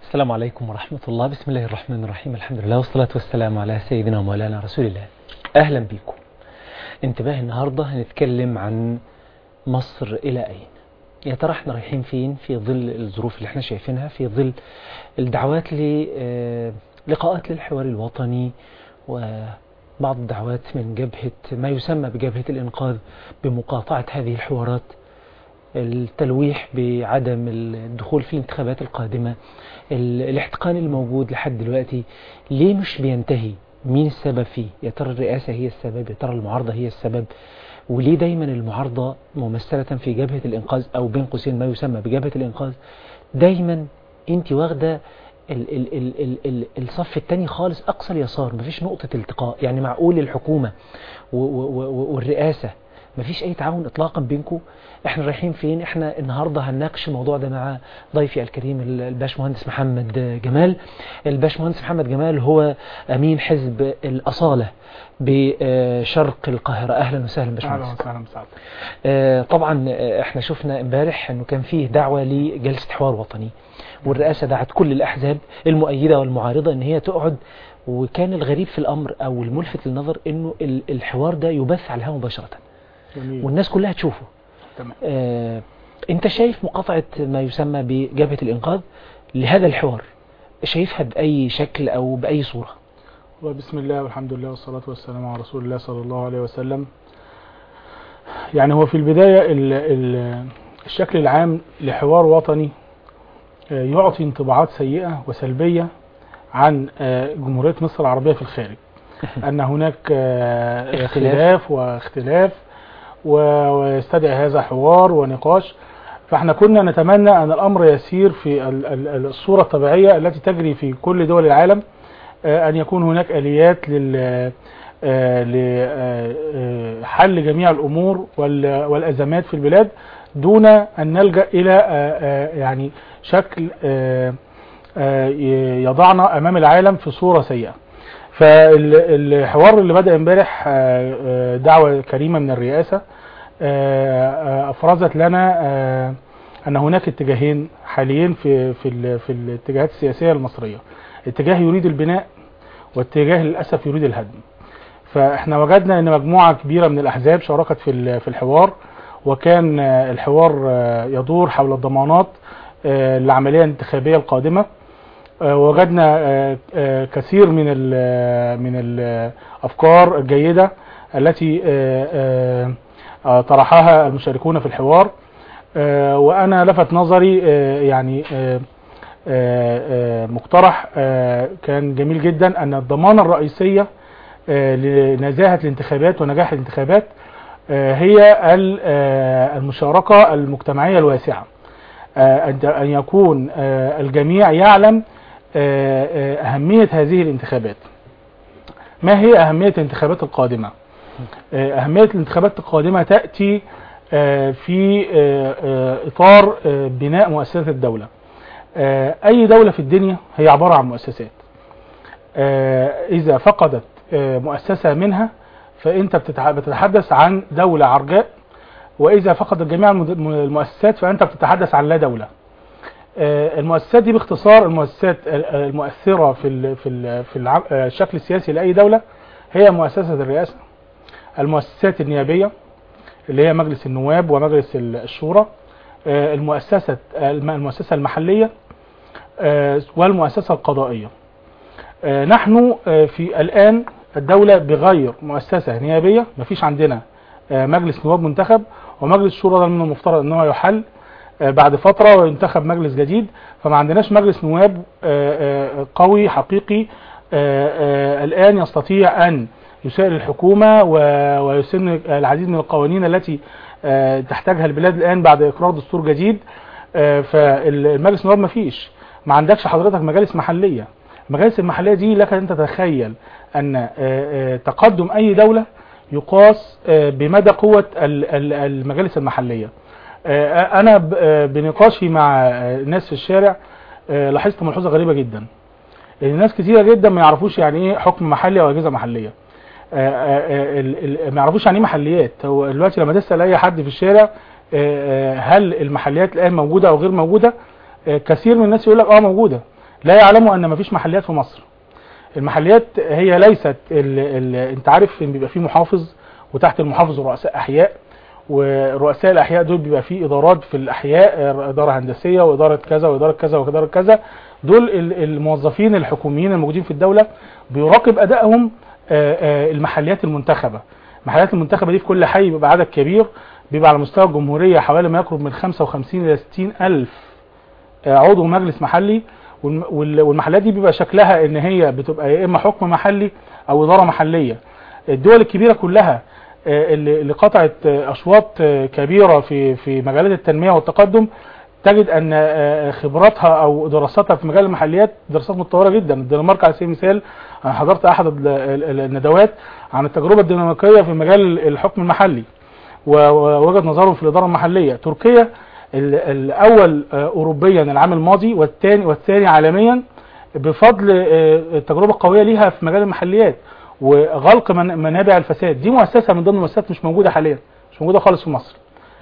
السلام عليكم ورحمة الله بسم الله الرحمن الرحيم الحمد لله والصلاة والسلام على سيدنا ومولانا رسول الله أهلا بكم انتباه النهاردة هنتكلم عن مصر إلى أين يا ترى احنا رايحين فين في ظل الظروف اللي احنا شايفينها في ظل الدعوات للقاءات للحوار الوطني وبعض الدعوات من جبهة ما يسمى بجبهة الإنقاذ بمقاطعة هذه الحوارات التلويح بعدم الدخول في الانتخابات القادمة الاحتقان الموجود لحد دلوقتي ليه مش بينتهي مين السبب فيه يا ترى الرئاسة هي السبب يا ترى المعارضة هي السبب وليه دايما المعارضة ممثلة في جبهة الإنقاذ أو بين قوسين ما يسمى بجبهة الإنقاذ دايما انت واخدة ال ال ال ال ال الصف الثاني خالص أقصى اليسار مفيش نقطة التقاء يعني معقول الحكومة والرئاسة مفيش أي تعاون إطلاقا بينكم احنا رايحين فين احنا النهاردة هنناقش الموضوع ده مع ضيفي الكريم الباشمهندس محمد جمال الباشمهندس محمد جمال هو أمين حزب الأصالة بشرق القاهرة أهلا وسهلا باشمهندس اهلا وسهلا مساعد آه طبعا احنا شفنا امبارح انه كان فيه دعوة لجلسة حوار وطني والرئاسة دعت كل الأحزاب المؤيدة والمعارضة ان هي تقعد وكان الغريب في الأمر أو الملفت للنظر انه الحوار ده يبث على الهواء مباشرة جميل والناس كلها تشوفه تمام آه انت شايف مقاطعة ما يسمى بجبهة الإنقاذ لهذا الحوار شايفها بأي شكل أو بأي صورة وبسم الله والحمد لله والصلاة والسلام على رسول الله صلى الله عليه وسلم يعني هو في البداية ال ال الشكل العام لحوار وطني آه، يعطي انطباعات سيئة وسلبية عن آه، جمهورية مصر العربية في الخارج أن هناك آه، اختلاف. خلاف واختلاف و- ويستدعي هذا حوار ونقاش فاحنا كنا نتمنى أن الأمر يسير في ال- ال- الصورة الطبيعية التي تجري في كل دول العالم آه، أن يكون هناك آليات لل لحل جميع الأمور وال- والأزمات في البلاد دون أن نلجأ إلى آه، آه، يعني شكل آه، آه، يضعنا أمام العالم في صورة سيئة فالحوار اللي بدأ امبارح آه، آه، دعوة كريمة من الرئاسة آه، آه، أفرزت لنا آه، أن هناك اتجاهين حاليين في في ال- في الاتجاهات السياسية المصرية اتجاه يريد البناء واتجاه للأسف يريد الهدم فاحنا وجدنا ان مجموعة كبيرة من الأحزاب شاركت في ال- في الحوار وكان آه، الحوار آه، يدور حول الضمانات آه، للعملية الانتخابية القادمة آه، وجدنا آه، آه، كثير من ال من الافكار الجيده التي آه، آه، آه، طرحها المشاركون في الحوار آه، وانا لفت نظري آه، يعني آه، آه، آه، مقترح آه، كان جميل جدا ان الضمانه الرئيسيه آه، لنزاهه الانتخابات ونجاح الانتخابات آه، هي ال- آه، المشاركه المجتمعيه الواسعه آه، أن أن يكون آه، الجميع يعلم آه، آه، أهمية هذه الانتخابات ما هي أهمية الانتخابات القادمة آه، أهمية الانتخابات القادمة تأتي آه، في آه، آه، إطار آه، بناء مؤسسات الدولة آه، أي دولة في الدنيا هي عبارة عن مؤسسات آه، إذا فقدت آه، مؤسسة منها فأنت بتتع- بتتحدث عن دولة عرجاء وإذا فقدت جميع المد- المؤسسات فأنت بتتحدث عن لا دولة آه، المؤسسات دي باختصار المؤسسات ال- المؤثرة في ال في ال في الع- آه، الشكل السياسي لأي دولة هي مؤسسة الرئاسة المؤسسات النيابية اللي هي مجلس النواب ومجلس ال- الشورى آه، المؤسسة الم- المؤسسة المحلية آه، والمؤسسة القضائية آه، نحن آه، في الآن الدولة بغير مؤسسة نيابية مفيش عندنا آه، مجلس نواب منتخب ومجلس شورى ده من المفترض ان هو يحل آه، بعد فترة وينتخب مجلس جديد فما عندناش مجلس نواب آه، آه، قوي حقيقي آه، آه، الآن يستطيع أن يسائل الحكومة و- ويسن العديد من القوانين التي آه، تحتاجها البلاد الآن بعد إقرار دستور جديد آه، فالمجلس النواب ما فيش ما عندكش حضرتك مجالس محلية المجالس المحلية دي لك أن تتخيل أن آه، آه، تقدم أي دولة يقاس آه، بمدى قوة ال- ال- المجالس المحلية آه، أنا ب- آه، بنقاشي مع آه، الناس في الشارع آه، لاحظت ملحوظة غريبة جدا ان ناس كتيرة جدا ما يعرفوش يعني ايه حكم محلي او اجهزة محلية آه، آه، ال- ال- ما يعرفوش يعني ايه محليات هو دلوقتي لما تسأل اي حد في الشارع آه، آه، هل المحليات الان موجودة او غير موجودة آه، كثير من الناس يقول لك اه موجودة لا يعلموا ان مفيش محليات في مصر المحليات هي ليست ال ال انت عارف ان بيبقى في محافظ وتحت المحافظ رؤساء احياء ورؤساء الاحياء دول بيبقى في ادارات في الاحياء آه، اداره هندسيه واداره كذا واداره كذا واداره كذا دول ال- الموظفين الحكوميين الموجودين في الدوله بيراقب ادائهم آه، آه، المحليات المنتخبه المحليات المنتخبه دي في كل حي بيبقى عدد كبير بيبقى على مستوى الجمهوريه حوالي ما يقرب من 55 الى 60 الف آه، عضو مجلس محلي والم- وال- والمحلات دي بيبقى شكلها ان هي بتبقى يا اما حكم محلي او اداره محليه الدول الكبيره كلها آه، اللي اللي قطعت آه، اشواط آه، كبيره في في مجالات التنميه والتقدم تجد ان آه، خبراتها او دراساتها في مجال المحليات دراسات متطوره جدا الدنمارك على سبيل المثال انا حضرت احد ال- ال- الندوات عن التجربه الدنماركيه في مجال الحكم المحلي و- ووجهه نظرهم في الاداره المحليه تركيا ال- الاول آه، اوروبيا العام الماضي والثاني والثاني عالميا بفضل آه، التجربه القويه ليها في مجال المحليات وغلق من- منابع الفساد دي مؤسسه من ضمن المؤسسات مش موجوده حاليا مش موجوده خالص في مصر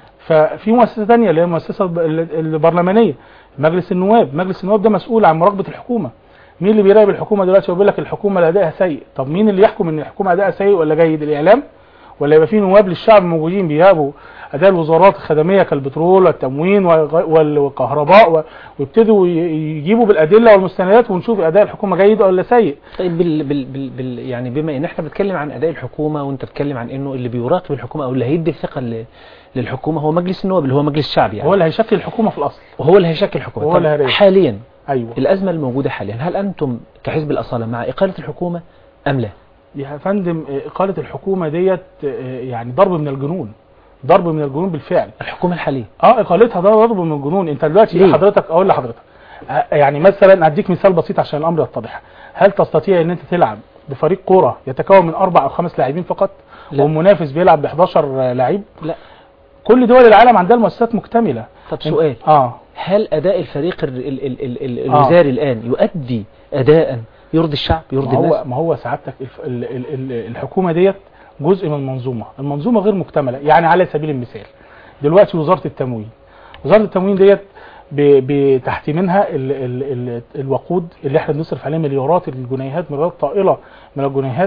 ففي مؤسسه ثانيه اللي هي المؤسسه الب- ال- البرلمانيه مجلس النواب مجلس النواب ده مسؤول عن مراقبه الحكومه مين اللي بيراقب الحكومه دلوقتي وبيقول لك الحكومه اللي ادائها سيء طب مين اللي يحكم ان الحكومه ادائها سيء ولا جيد الاعلام ولا يبقى في نواب للشعب موجودين بيراقبوا اداء الوزارات الخدميه كالبترول والتموين والغ- وال- والكهرباء و- ويبتدوا ي- يجيبوا بالادله والمستندات ونشوف اداء الحكومه جيد ولا سيء طيب بال بال بال بال يعني بما ان احنا بنتكلم عن اداء الحكومه وانت بتتكلم عن انه اللي بيراقب الحكومه او اللي هيدي الثقه ل- للحكومه هو مجلس النواب اللي هو مجلس الشعب يعني هو اللي هيشكل الحكومه في الاصل وهو اللي هيشكل الحكومه هو طب اللي هيرئيس. حاليا ايوه الازمه الموجوده حاليا هل انتم كحزب الاصاله مع اقاله الحكومه ام لا؟ يا فندم آه، اقاله الحكومه ديت آه، يعني ضرب من الجنون ضرب من الجنون بالفعل الحكومه الحاليه اه اقالتها ده ضرب من الجنون انت دلوقتي ليه؟ حضرتك اقول لحضرتك آه، يعني مثلا اديك مثال بسيط عشان الامر يتضح هل تستطيع ان انت تلعب بفريق كوره يتكون من اربع او خمس لاعبين فقط لا. والمنافس بيلعب ب 11 لعيب لا كل دول العالم عندها المؤسسات مكتمله طب سؤال اه هل اداء الفريق ال ال ال ال ال آه. الوزاري الان يؤدي اداء يرضي الشعب يرضي ما هو الناس ما هو سعادتك الف- ال- ال- ال- الحكومه ديت جزء من المنظومه المنظومه غير مكتمله يعني على سبيل المثال دلوقتي وزاره التموين وزاره التموين ديت ب- بتحت منها ال ال ال الوقود اللي احنا بنصرف عليه مليارات الجنيهات مليارات طائله من الجنيهات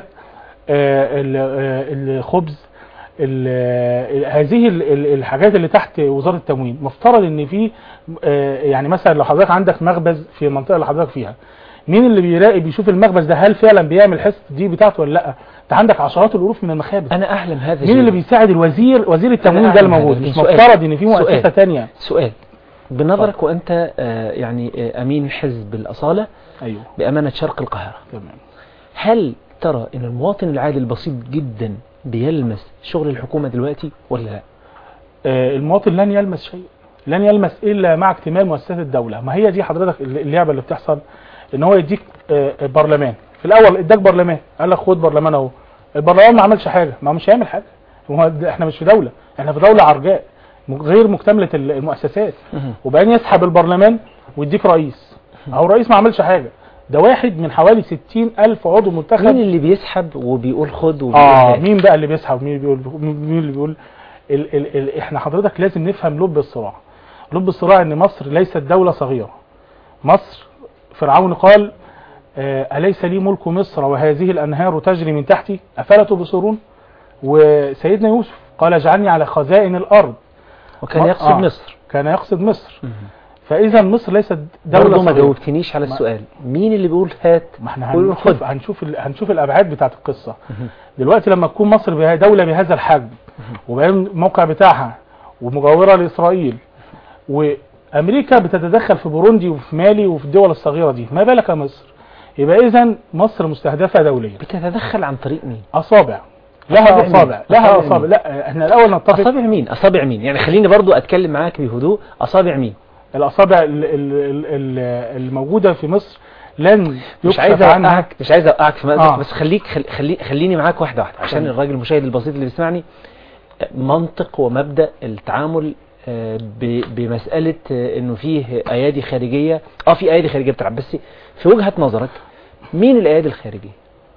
آه، ال- آه، الخبز ال- هذه ال- ال- الحاجات اللي تحت وزاره التموين مفترض ان في آه، يعني مثلا لو حضرتك عندك مخبز في المنطقه اللي حضرتك فيها مين اللي بيراقب يشوف المخبز ده هل فعلا بيعمل حصه دي بتاعته ولا لا انت عندك عشرات الالوف من المخابز انا اعلم هذا مين اللي جيداً. بيساعد الوزير وزير التموين ده أعلم الموجود هذا، مش لكن سؤال- مفترض ان في مؤسسه سؤال. تانية سؤال بنظرك وانت آه، يعني آه، امين حزب الاصاله ايوه بامانه شرق القاهره تمام هل ترى ان المواطن العادي البسيط جدا بيلمس شغل الحكومه دلوقتي ولا لا؟ آه، المواطن لن يلمس شيء لن يلمس الا مع اكتمال مؤسسات الدوله ما هي دي حضرتك اللعبه اللي بتحصل ان هو يديك آه، برلمان في الاول اداك برلمان قال لك خد برلمان اهو البرلمان ما عملش حاجه ما هو مش هيعمل حاجه هو ده- احنا مش في دوله احنا في دوله عرجاء م- غير مكتمله ال- المؤسسات وبعدين يسحب البرلمان ويديك رئيس اهو الرئيس ما عملش حاجه ده واحد من حوالي 60 الف عضو منتخب مين اللي بيسحب وبيقول خد وبيقول اه هات؟ مين بقى اللي بيسحب مين اللي بيقول مين اللي بيقول ال ال ال احنا حضرتك لازم نفهم لب الصراع لب الصراع ان مصر ليست دولة صغيرة مصر فرعون قال آه أليس لي ملك مصر وهذه الأنهار تجري من تحتي أفلا تبصرون وسيدنا يوسف قال اجعلني على خزائن الأرض وكان ما- يقصد آه. مصر كان يقصد مصر فإذا مصر ليست دولة برضه ما صغيرة جاوبتنيش على ما- السؤال مين اللي بيقول هات ما احنا قول هنشوف خد. هنشوف ال- هنشوف الابعاد بتاعت القصه دلوقتي لما تكون مصر بها- دوله بهذا الحجم وبعدين الموقع بتاعها ومجاوره لاسرائيل وامريكا بتتدخل في بوروندي وفي مالي وفي الدول الصغيره دي ما بالك مصر يبقى اذا مصر مستهدفه دوليا بتتدخل عن طريق مين اصابع لها أصابع مين؟ اصابع لها أصابع اصابع مين؟ لا احنا الاول نتفق اصابع مين اصابع مين يعني خليني برضو اتكلم معاك بهدوء اصابع مين الاصابع ال- ال- ال- ال- الموجوده في مصر لن مش عايز يكشف عنها اوقعك مش عايز اوقعك في مأزق آه. بس خليك خلي خلي خليني معاك واحده واحده عشان تمام. الراجل المشاهد البسيط اللي بيسمعني منطق ومبدا التعامل آه، ب- بمساله آه، انه فيه ايادي خارجيه اه في ايادي خارجيه بتلعب بس في وجهه نظرك مين الايادي الخارجيه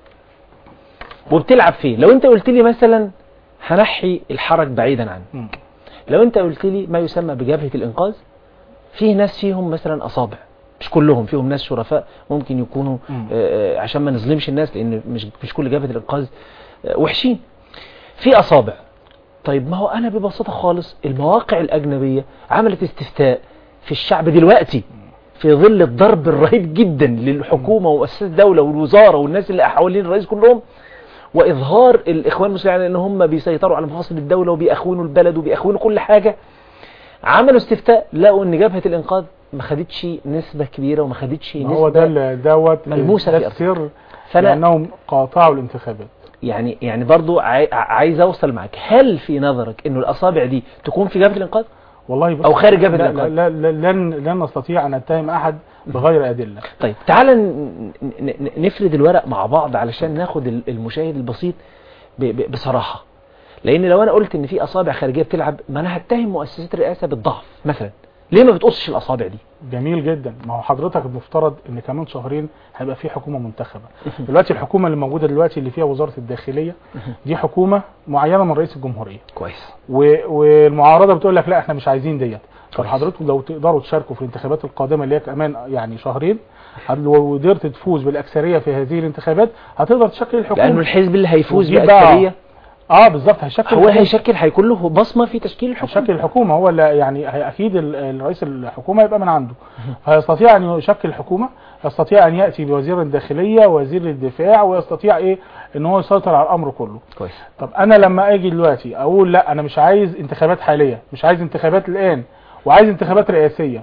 وبتلعب فين لو انت قلت لي مثلا هنحي الحرج بعيدا عنه مم. لو انت قلت لي ما يسمى بجبهه الانقاذ فيه ناس فيهم مثلا اصابع مش كلهم فيهم ناس شرفاء ممكن يكونوا مم. آه، آه، عشان ما نظلمش الناس لان مش مش كل جبهه الانقاذ آه، وحشين في اصابع طيب ما هو انا ببساطه خالص المواقع الاجنبيه عملت استفتاء في الشعب دلوقتي في ظل الضرب الرهيب جدا للحكومه ومؤسسات الدوله والوزاره والناس اللي حوالين الرئيس كلهم واظهار الاخوان المسلمين على ان هم بيسيطروا على مفاصل الدوله وبيأخونوا البلد وبيأخونوا كل حاجه عملوا استفتاء لقوا ان جبهه الانقاذ ما خدتش نسبه كبيره وما خدتش ما هو ده نسبه ال- دوت ملموسة ده في السر فانا لانهم قاطعوا الانتخابات يعني يعني برضو عاي- عايز اوصل معاك هل في نظرك انه الاصابع دي تكون في جبهه الانقاذ والله بص أو خارج جبهة لا الإنقاذ. لا لا لن لن نستطيع ان نتهم احد بغير ادله طيب تعال ن- ن- ن- نفرد الورق مع بعض علشان ناخد ال- المشاهد البسيط ب- ب- بصراحة لان لو انا قلت ان في اصابع خارجية بتلعب ما انا هتهم مؤسسات الرئاسة بالضعف مثلا ليه ما بتقصش الاصابع دي جميل جدا ما هو حضرتك المفترض ان كمان شهرين هيبقى في حكومه منتخبه دلوقتي الحكومه اللي موجوده دلوقتي اللي فيها وزاره الداخليه دي حكومه معينه من رئيس الجمهوريه كويس و- والمعارضه بتقول لك لا احنا مش عايزين ديت طب كويس. حضرتك لو تقدروا تشاركوا في الانتخابات القادمه اللي هي كمان يعني شهرين هت- لو قدرت تفوز بالاكثريه في هذه الانتخابات هتقدر تشكل الحكومه لانه الحزب اللي هيفوز وتجيب بقى- باكثريه اه بالظبط هيشكل هو الحكومة. هيشكل هيكون له بصمة في تشكيل الحكومة هيشكل الحكومه هو اللي يعني هي- اكيد ال- الرئيس الحكومه يبقى من عنده فيستطيع ان يشكل الحكومه يستطيع ان ياتي بوزير الداخليه وزير الدفاع ويستطيع ايه ان هو يسيطر على الامر كله كويس طب انا لما اجي دلوقتي اقول لا انا مش عايز انتخابات حاليه مش عايز انتخابات الان وعايز انتخابات رئاسيه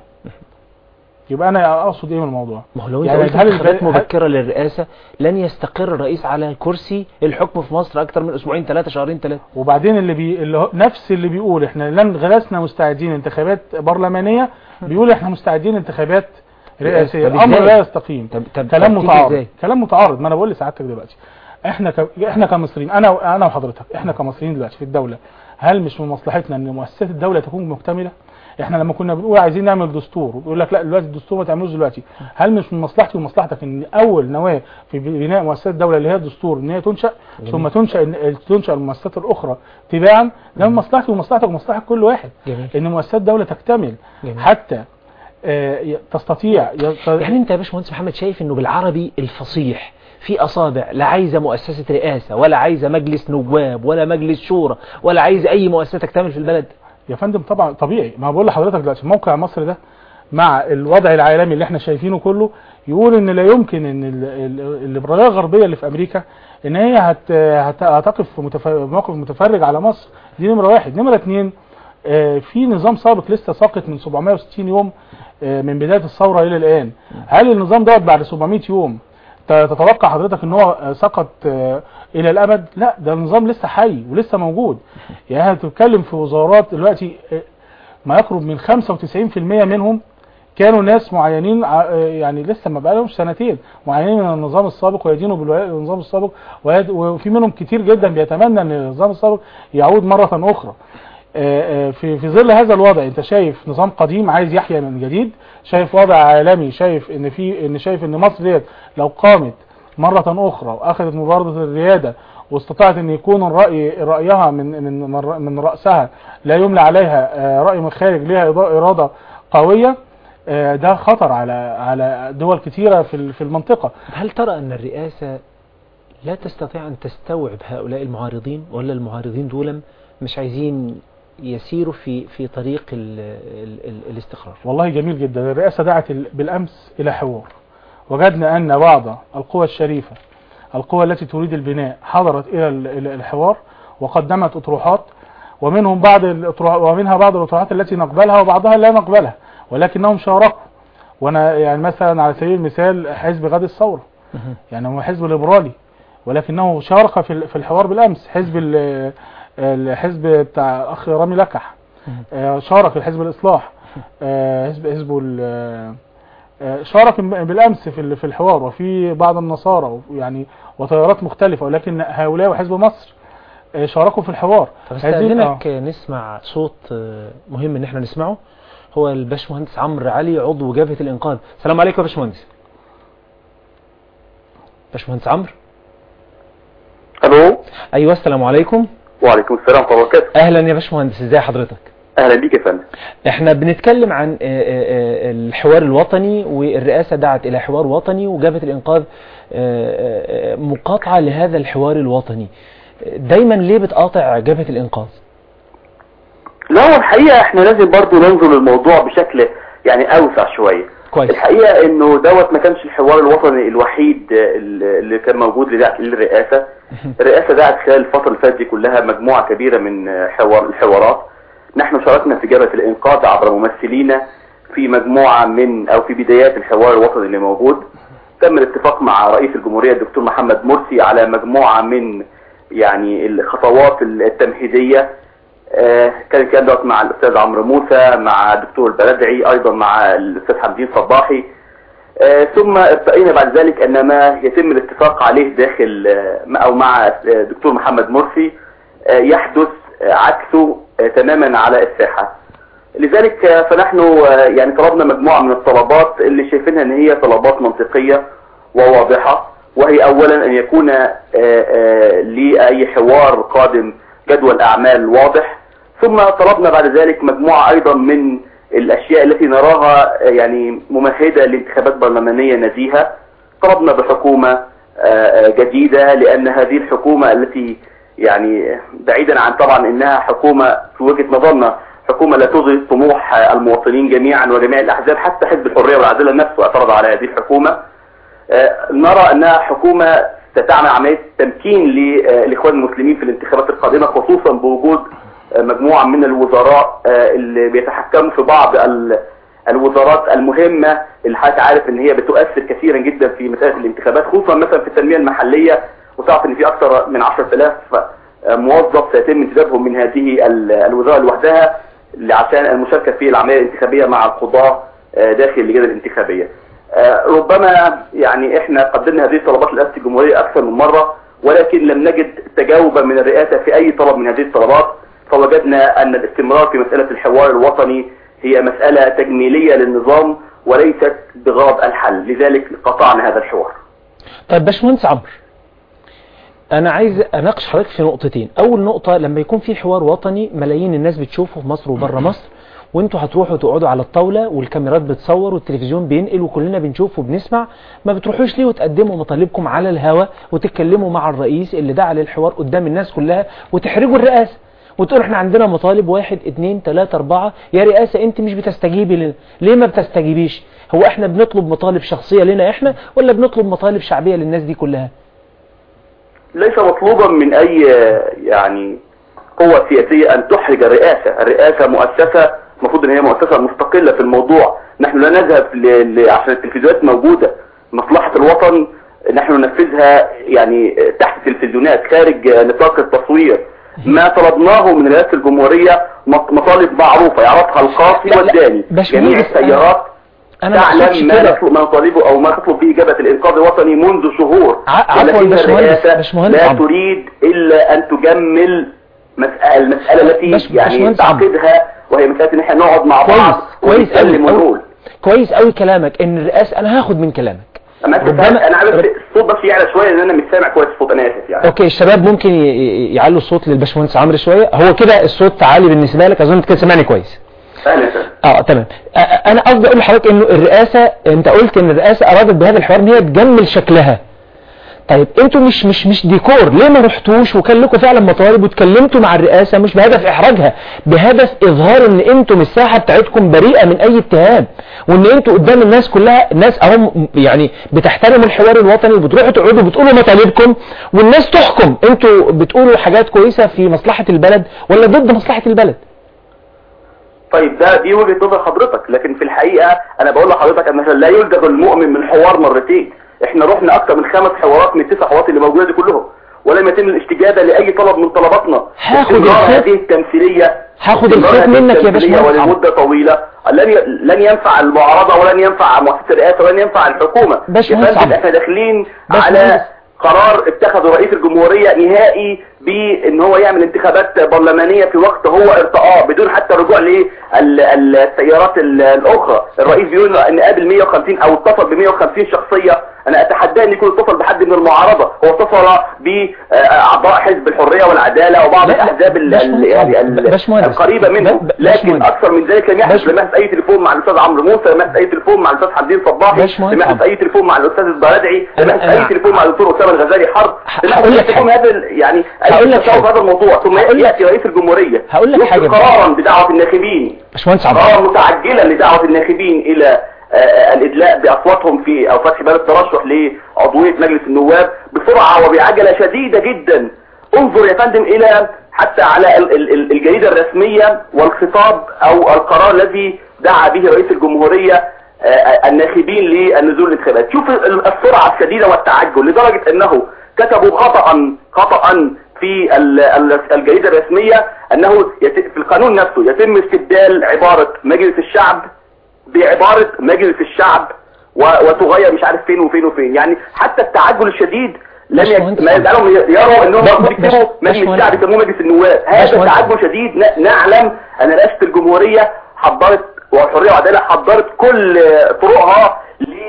يبقى انا اقصد ايه من الموضوع ما هو لو انت يعني قلت هل انتخابات الب- مبكرة للرئاسة لن يستقر الرئيس على كرسي الحكم في مصر اكتر من اسبوعين ثلاثة شهرين ثلاثة وبعدين اللي بي اللي هو نفس اللي بيقول احنا لن غلسنا مستعدين انتخابات برلمانيه بيقول احنا مستعدين انتخابات رئاسيه طب الامر إزاي؟ لا يستقيم طب طب كلام طب تيجي متعارض ازاي؟ كلام متعارض ما انا بقول لسعادتك دلوقتي احنا ك... احنا كمصريين انا انا وحضرتك احنا كمصريين دلوقتي في الدوله هل مش من مصلحتنا ان مؤسسات الدوله تكون مكتمله احنا لما كنا بنقول عايزين نعمل دستور ويقول لك لا دلوقتي الدستور ما تعملوش دلوقتي هل مش من مصلحتي ومصلحتك ان اول نواه في بناء مؤسسات الدوله اللي هي الدستور ان هي تنشا ثم تنشا إن- تنشا المؤسسات الاخرى تباعا ده من مصلحتي ومصلحتك ومصلحه كل واحد جميل ان مؤسسات الدوله تكتمل جميل. حتى آه، ي- تستطيع ي- يعني انت يا باشمهندس محمد شايف انه بالعربي الفصيح في اصابع لا عايزه مؤسسه رئاسه ولا عايزه مجلس نواب ولا مجلس شورى ولا عايزه اي مؤسسه تكتمل في البلد يا فندم طبعا طبيعي ما بقول لحضرتك دلوقتي الموقع مصر ده مع الوضع العالمي اللي احنا شايفينه كله يقول ان لا يمكن ان ال- ال- الليبراليه الغربيه اللي في امريكا ان هي هت هت- هتقف في متف- موقف متفرج على مصر دي نمره واحد نمره اتنين آه، في نظام سابق لسه ساقط من 760 يوم آه، من بدايه الثوره الى الان هل النظام دوت بعد 700 يوم ت- تتوقع حضرتك ان هو آه، سقط آه، الى الابد لا ده النظام لسه حي ولسه موجود يعني هتتكلم في وزارات دلوقتي آه، ما يقرب من 95% منهم كانوا ناس معينين ع- آه، يعني لسه ما بقالهمش سنتين معينين من النظام السابق ويدينوا بالنظام السابق ويد- وفي منهم كتير جدا بيتمنى ان النظام السابق يعود مرة اخرى آه، آه، في في ظل هذا الوضع انت شايف نظام قديم عايز يحيا من جديد شايف وضع عالمي شايف ان في ان شايف ان مصر ديت لو قامت مرة اخرى واخذت مبادرة الريادة واستطاعت ان يكون الرأي رأيها من من من- من رأسها لا يملى عليها آه، رأي من خارج ليها إضاءة- إرادة قوية آه، ده خطر على على دول كتيرة في ال- في المنطقة هل ترى ان الرئاسه لا تستطيع ان تستوعب هؤلاء المعارضين ولا المعارضين دول مش عايزين يسيروا في في طريق ال ال ال الاستقرار والله جميل جدا الرئاسة دعت ال- بالأمس إلى حوار وجدنا أن بعض القوى الشريفة القوى التي تريد البناء حضرت إلى ال- إلى الحوار وقدمت أطروحات ومنهم بعض الأطروح ومنها بعض الأطروحات التي نقبلها وبعضها لا نقبلها ولكنهم شاركوا وانا يعني مثلا على سبيل المثال حزب غد الثوره يعني هو حزب ليبرالي ولكنه شارك في ال- في الحوار بالامس حزب ال- الحزب بتاع الاخ رامي لكح آه، شارك في حزب الاصلاح آه، حزب حزبه ال- آه، شارك بالامس في ال- في الحوار وفي بعض النصارى يعني وتيارات مختلفه ولكن هؤلاء وحزب مصر آه، شاركوا في الحوار طب هذه- آه. استاذنك نسمع صوت آه، مهم ان احنا نسمعه هو الباشمهندس عمرو علي عضو جبهه الانقاذ السلام عليكم يا باشمهندس باشمهندس عمرو الو ايوه السلام عليكم وعليكم السلام ورحمه الله وبركاته اهلا يا باشمهندس ازي حضرتك اهلا بيك يا فندم احنا بنتكلم عن آه، آه، آه، الحوار الوطني والرئاسة دعت الى حوار وطني وجبهة الانقاذ آه، آه، مقاطعة لهذا الحوار الوطني دايما ليه بتقاطع جبهة الانقاذ لا هو الحقيقة احنا لازم برضو ننظر للموضوع بشكل يعني اوسع شوية كويس الحقيقة انه دوت ما كانش الحوار الوطني الوحيد اللي كان موجود لدعت للرئاسة الرئاسة دعت خلال الفترة اللي فاتت دي كلها مجموعة كبيرة من حوار الحوارات نحن شاركنا في جبهة الانقاذ عبر ممثلينا في مجموعة من او في بدايات الحوار الوطني اللي موجود تم الاتفاق مع رئيس الجمهورية الدكتور محمد مرسي على مجموعة من يعني الخطوات التمهيدية آه، كان الكلام دوت مع الاستاذ عمرو موسى مع الدكتور البلدعي ايضا مع الاستاذ حمدين صباحي آه، ثم ارتقينا بعد ذلك ان ما يتم الاتفاق عليه داخل آه، او مع الدكتور محمد مرسي آه، يحدث آه، عكسه آه، تماما على الساحة لذلك آه، فنحن آه، يعني طلبنا مجموعة من الطلبات اللي شايفينها ان هي طلبات منطقية وواضحة وهي اولا ان يكون آه، آه، لأي حوار قادم جدول اعمال واضح ثم طلبنا بعد ذلك مجموعة ايضا من الاشياء التي نراها آه، يعني ممهدة لانتخابات برلمانية نزيهة طلبنا بحكومة آه، آه، جديدة لان هذه الحكومة التي يعني بعيدا عن طبعا انها حكومة في وجهة نظرنا حكومة لا تغي طموح آه، المواطنين جميعا وجميع الاحزاب حتى حزب الحرية والعدالة نفسه اعترض على هذه الحكومة آه، نرى انها حكومة ستعمل عملية تمكين للاخوان المسلمين في الانتخابات القادمة خصوصا بوجود آه، مجموعة من الوزراء آه، اللي بيتحكموا في بعض ال- الوزارات المهمة اللي حضرتك عارف ان هي بتؤثر كثيرا جدا في مسألة الانتخابات خصوصا مثلا في التنمية المحلية وتعرف ان في اكثر من 10000 موظف سيتم انتدابهم من هذه ال- الوزارة لوحدها عشان المشاركة في العملية الانتخابية مع القضاة آه، داخل اللجان الانتخابية آه، ربما يعني احنا قدمنا هذه الطلبات لرئاسة الجمهورية اكثر من مرة ولكن لم نجد تجاوبا من الرئاسة في اي طلب من هذه الطلبات فوجدنا ان الاستمرار في مسألة الحوار الوطني هي مسألة تجميلية للنظام وليست بغرض الحل لذلك قطعنا هذا الحوار طيب باشمهندس عمرو انا عايز اناقش حضرتك في نقطتين اول نقطة لما يكون في حوار وطني ملايين الناس بتشوفه في مصر وبره مصر وانتوا هتروحوا تقعدوا على الطاولة والكاميرات بتصور والتلفزيون بينقل وكلنا بنشوف وبنسمع ما بتروحوش ليه وتقدموا مطالبكم على الهوا وتتكلموا مع الرئيس اللي دعا للحوار قدام الناس كلها وتحرجوا الرئاسة وتقول احنا عندنا مطالب واحد اتنين تلاتة اربعة يا رئاسة انت مش بتستجيبي لنا ليه ما بتستجيبيش هو احنا بنطلب مطالب شخصية لنا احنا ولا بنطلب مطالب شعبية للناس دي كلها ليس مطلوبا من اي يعني قوة سياسية ان تحرج الرئاسة الرئاسة مؤسسة المفروض ان هي مؤسسة مستقلة في الموضوع نحن لا نذهب ل... ل... عشان التلفزيونات موجودة مصلحة الوطن نحن ننفذها يعني تحت التلفزيونات خارج نطاق التصوير ما طلبناه من رئاسة الجمهورية مط- مطالب معروفة يعرفها القاصي لا، لا، والداني باشمهندس، جميع أنا- السيارات انا ما اقصدش تعلم ما كده نطلب ما نطالبه او ما تطلب به جبهة الانقاذ الوطني منذ شهور ع- عفواً ولكن باشمهندس- الرئاسة باشمهندس لا عمرو. تريد الا ان تجمل مسألة المسألة التي باش- يعني باشمهندس عمرو. تعقدها وهي مسألة ان احنا نقعد مع كويس بعض كويس قوي ونتكلم ونقول كويس قوي كلامك ان الرئاسة انا هاخد من كلامك اما انت ربما- فاهم انا عارف رب- الصوت بس يعلى شوية لان انا مش سامع كويس الصوت انا اسف يعني اوكي الشباب ممكن ي- ي- يعلوا الصوت للباشمهندس عمرو شوية هو كده الصوت عالي بالنسبة لك اظن انت كده سامعني كويس اهلا وسهلا اه تمام آه، انا قصدي اقول لحضرتك انه الرئاسة انت قلت ان الرئاسة ارادت بهذا الحوار ان هي تجمل شكلها طيب انتوا مش مش مش ديكور ليه ما رحتوش وكان لكم فعلا مطالب واتكلمتوا مع الرئاسة مش بهدف احراجها بهدف اظهار ان انتم الساحة بتاعتكم بريئة من اي اتهام وان انتوا قدام الناس كلها ناس اهم يعني بتحترموا الحوار الوطني وبتروحوا تقعدوا بتقولوا مطالبكم والناس تحكم انتوا بتقولوا حاجات كويسة في مصلحة البلد ولا ضد مصلحة البلد طيب ده دي وجهة نظر حضرتك لكن في الحقيقة انا بقول لحضرتك ان لا يلدغ المؤمن من حوار مرتين احنا رحنا اكتر من خمس حوارات من التسع حوارات اللي موجودة دي كلهم ولم يتم الاستجابة لأي طلب من طلباتنا هاخد استمرار الخيط- هذه التمثيلية هاخد استمرار الخيط هذه منك يا التمثيلية باشمهندس عمرو. ولمدة طويلة لن ي... لن ينفع المعارضة ولن ينفع مؤسسة الرئاسة ولن ينفع الحكومة يا باشمهندس فندم عمرو. احنا داخلين باشمهندس. على قرار اتخذه رئيس الجمهورية نهائي بان هو يعمل انتخابات برلمانيه في وقت هو ارتقاه بدون حتى رجوع للسيارات الاخرى الرئيس بيقول ان قابل 150 او اتصل ب 150 شخصيه انا اتحدى ان يكون اتصل بحد من المعارضه هو اتصل باعضاء حزب الحريه والعداله وبعض لا، لا، الاحزاب ال- ال- باشمهندس، يعني ال- باشمهندس. القريبه منه ب- لكن باشمهندس. اكثر من ذلك لم يحدث باش- لم يحدث اي تليفون مع الاستاذ عمرو موسى لم يحدث اي تليفون مع الاستاذ حمدين صباحي باشمهندس لم يحدث عمرو. اي تليفون مع الاستاذ البلدعي لم أنا- يحدث اي أنا- تليفون مع الدكتور اسامه الغزالي حرب لم هقول يحدث لك اي تليفون حاجة. هذا ال- يعني هقول اي لك تشاور حاجة. في هذا الموضوع ثم هقول لك- ياتي رئيس الجمهوريه هقول لك يصدر حاجة بقى. قرارا بدعوه الناخبين باشمهندس عبد قرارا متعجلا لدعوه الناخبين الى آه، آه، الادلاء باصواتهم في او فتح باب الترشح لعضويه مجلس النواب بسرعه وبعجله شديده جدا انظر يا فندم الى حتى على ال- ال- ال- الجريده الرسميه والخطاب او القرار الذي دعا به رئيس الجمهوريه آه، آه، الناخبين للنزول الانتخابات شوف ال- السرعه الشديده والتعجل لدرجه انه كتبوا خطا خطا في ال- ال- الجريده الرسميه انه يت- في القانون نفسه يتم استبدال عباره مجلس الشعب بعبارة مجلس الشعب و- وتغير مش عارف فين وفين وفين يعني حتى التعجل الشديد لم يك... باشمهندس ما يجعلهم يروا انهم باش- المفروض يكتبوا باش- مجلس باشمهندس. الشعب يسموه مجلس النواب هذا باشمهندس. تعجل شديد ن- نعلم ان رئاسة الجمهورية حضرت والحرية والعدالة حضرت كل طرقها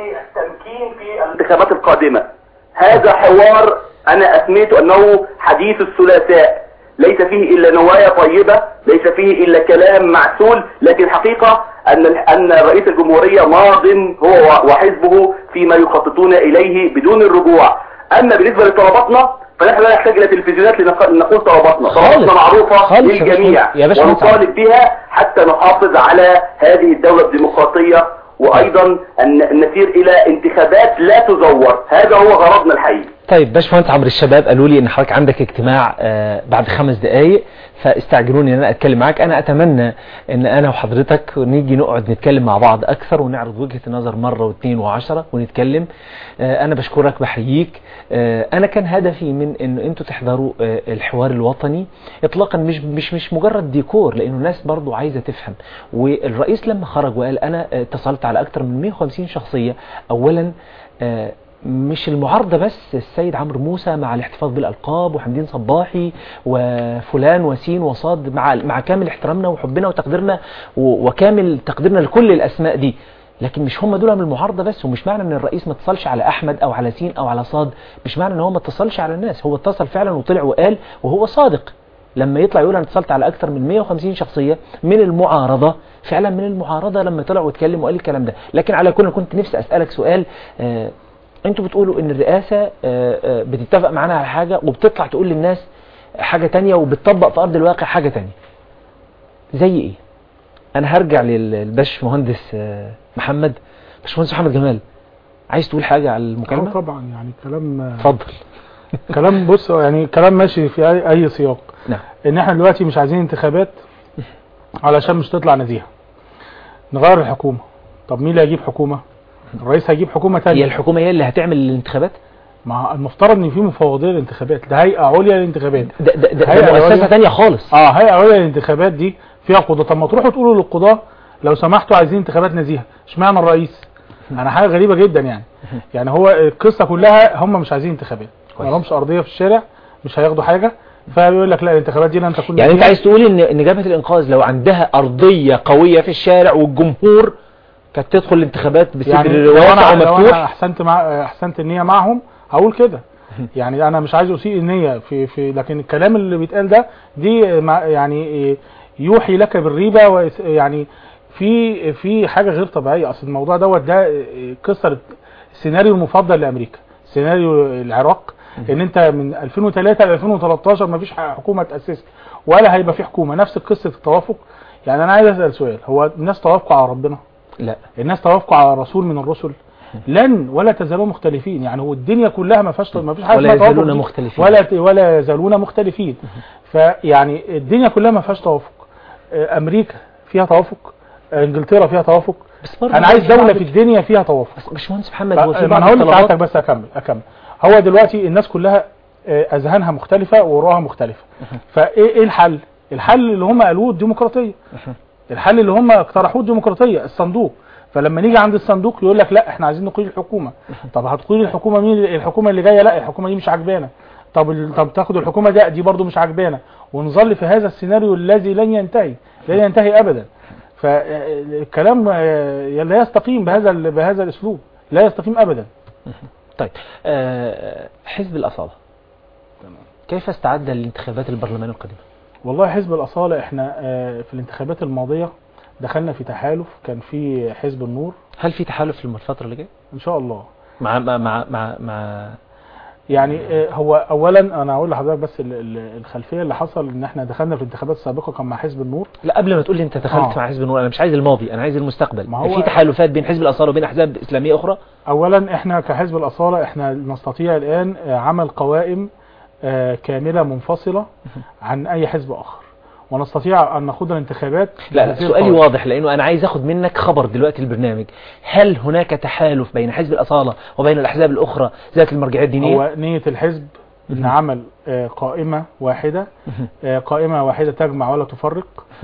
للتمكين في الانتخابات القادمة هذا حوار انا اسميته انه حديث الثلاثاء ليس فيه الا نوايا طيبة ليس فيه الا كلام معسول لكن الحقيقة ان ان رئيس الجمهورية ماض هو وحزبه فيما يخططون اليه بدون الرجوع اما بالنسبة لطلباتنا فنحن لا نحتاج الى تلفزيونات لنق- لنقول طلباتنا خالص. طلباتنا معروفة خالص يا للجميع باشمهندس. يا باشمهندس ونطالب بها حتى نحافظ على هذه الدولة الديمقراطية وايضا ان نسير الى انتخابات لا تزور هذا هو غرضنا الحقيقي طيب باشمهندس عمرو الشباب قالوا لي ان حضرتك عندك اجتماع آه، بعد خمس دقائق فاستعجلوني ان انا اتكلم معاك انا اتمنى ان انا وحضرتك نيجي نقعد نتكلم مع بعض اكثر ونعرض وجهة النظر مرة واثنين وعشرة ونتكلم آه، انا بشكرك بحييك آه، انا كان هدفي من ان انتوا تحضروا آه، الحوار الوطني اطلاقا مش مش مش مجرد ديكور لانه الناس برضو عايزة تفهم والرئيس لما خرج وقال انا آه، اتصلت على اكثر من 150 شخصية اولا آه، مش المعارضة بس السيد عمرو موسى مع الاحتفاظ بالألقاب وحمدين صباحي وفلان وسين وصاد مع مع كامل احترامنا وحبنا وتقديرنا و- وكامل تقديرنا لكل الأسماء دي لكن مش هم دول من المعارضة بس ومش معنى ان الرئيس ما اتصلش على احمد او على سين او على صاد مش معنى ان هو ما اتصلش على الناس هو اتصل فعلا وطلع وقال وهو صادق لما يطلع يقول انا اتصلت على اكثر من 150 شخصية من المعارضة فعلا من المعارضة لما طلع واتكلم وقال الكلام ده لكن على كل كنت نفسي اسألك سؤال آه انتوا بتقولوا ان الرئاسة آه، آه، بتتفق معانا على حاجة وبتطلع تقول للناس حاجة تانية وبتطبق في ارض الواقع حاجة تانية زي ايه انا هرجع لل- للباش مهندس آه، محمد باش مهندس محمد جمال عايز تقول حاجة على آه المكالمة طبعا يعني كلام اتفضل كلام بص يعني كلام ماشي في اي, أي سياق نعم ان احنا دلوقتي مش عايزين انتخابات علشان مش تطلع نزيهة نغير الحكومة طب مين اللي هيجيب حكومة الرئيس هيجيب حكومة هي تانية الحكومة هي اللي هتعمل الانتخابات مع المفترض ان في مفوضية للانتخابات ده هيئة عليا للانتخابات ده, ده, ده, هيئة ده مؤسسة عليا. تانية خالص اه هيئة عليا للانتخابات دي فيها قضاة طب ما تروحوا تقولوا للقضاة لو سمحتوا عايزين انتخابات نزيهة اشمعنى الرئيس انا حاجة غريبة جدا يعني يعني هو القصة كلها هم مش عايزين انتخابات ما كويس. لهمش ارضية في الشارع مش هياخدوا حاجة فبيقول لك لا الانتخابات دي لن تكون يعني انت نزيهة. عايز تقول ان ان جبهة الانقاذ لو عندها ارضية قوية في الشارع والجمهور كانت تدخل الانتخابات بصدر يعني لو واسع انا لو انا ومفتوح احسنت مع احسنت النية معهم هقول كده يعني انا مش عايز اسيء النية في في لكن الكلام اللي بيتقال ده دي مع- يعني يوحي لك بالريبة ويس- يعني في في حاجة غير طبيعية اصل الموضوع دوت ده قصة السيناريو المفضل لامريكا سيناريو العراق ان انت من 2003 ل 2013 ما فيش حكومة تأسست ولا هيبقى في حكومة نفس قصة التوافق يعني انا عايز اسأل سؤال هو الناس توافقوا على ربنا لا الناس توافقوا على رسول من الرسل لن ولا تزالوا مختلفين يعني هو الدنيا كلها ما فيهاش ما فيش حاجه ولا اسمها توافق يزالون دي. مختلفين. ولا ولا يزالون مختلفين فيعني الدنيا كلها ما فيهاش توافق آه، امريكا فيها توافق آه، انجلترا فيها توافق بس برضه انا عايز في دوله بعض- في الدنيا فيها توافق بس باشمهندس محمد هو في ما بعض انا هقول الطلبات لسعادتك بس اكمل اكمل هو دلوقتي الناس كلها آه، اذهانها مختلفه ورؤاها مختلفه فايه ايه الحل الحل اللي هم قالوه الديمقراطيه الحل اللي هم اقترحوه الديمقراطيه الصندوق فلما نيجي عند الصندوق يقول لك لا احنا عايزين نقيل الحكومه طب هتقيل الحكومه مين الحكومه اللي جايه لا الحكومه دي مش عاجبانا طب ال- طب تاخد الحكومه ده دي برضو مش عجبانا ونظل في هذا السيناريو الذي لن ينتهي لن ينتهي ابدا فالكلام آه، لا يستقيم بهذا ال- بهذا الاسلوب لا يستقيم ابدا طيب آه، حزب الأصالة كيف استعد للانتخابات البرلمان القادمة والله حزب الأصالة احنا آه، في الانتخابات الماضية دخلنا في تحالف كان في حزب النور هل في تحالف الفترة اللي جاية ان شاء الله مع مع مع مع, مع يعني آه، هو اولا انا هقول لحضرتك بس ال- ال- الخلفيه اللي حصل ان احنا دخلنا في الانتخابات السابقه كان مع حزب النور لا قبل ما تقول لي انت دخلت آه. مع حزب النور انا مش عايز الماضي انا عايز المستقبل ما هو- في تحالفات بين حزب الأصالة وبين أحزاب إسلامية أخرى اولا احنا كحزب الاصاله احنا نستطيع الان آه، عمل قوائم آه، كامله منفصله عن اي حزب اخر ونستطيع ان نخوض الانتخابات لا لا بهذه سؤالي القوائم. واضح لأنه أنا عايز أخد منك خبر دلوقتي البرنامج هل هناك تحالف بين حزب الأصالة وبين الأحزاب الأخرى ذات المرجعية الدينية هو نيه الحزب ان عمل آه، قائمه واحده آه، قائمه واحده تجمع ولا تفرق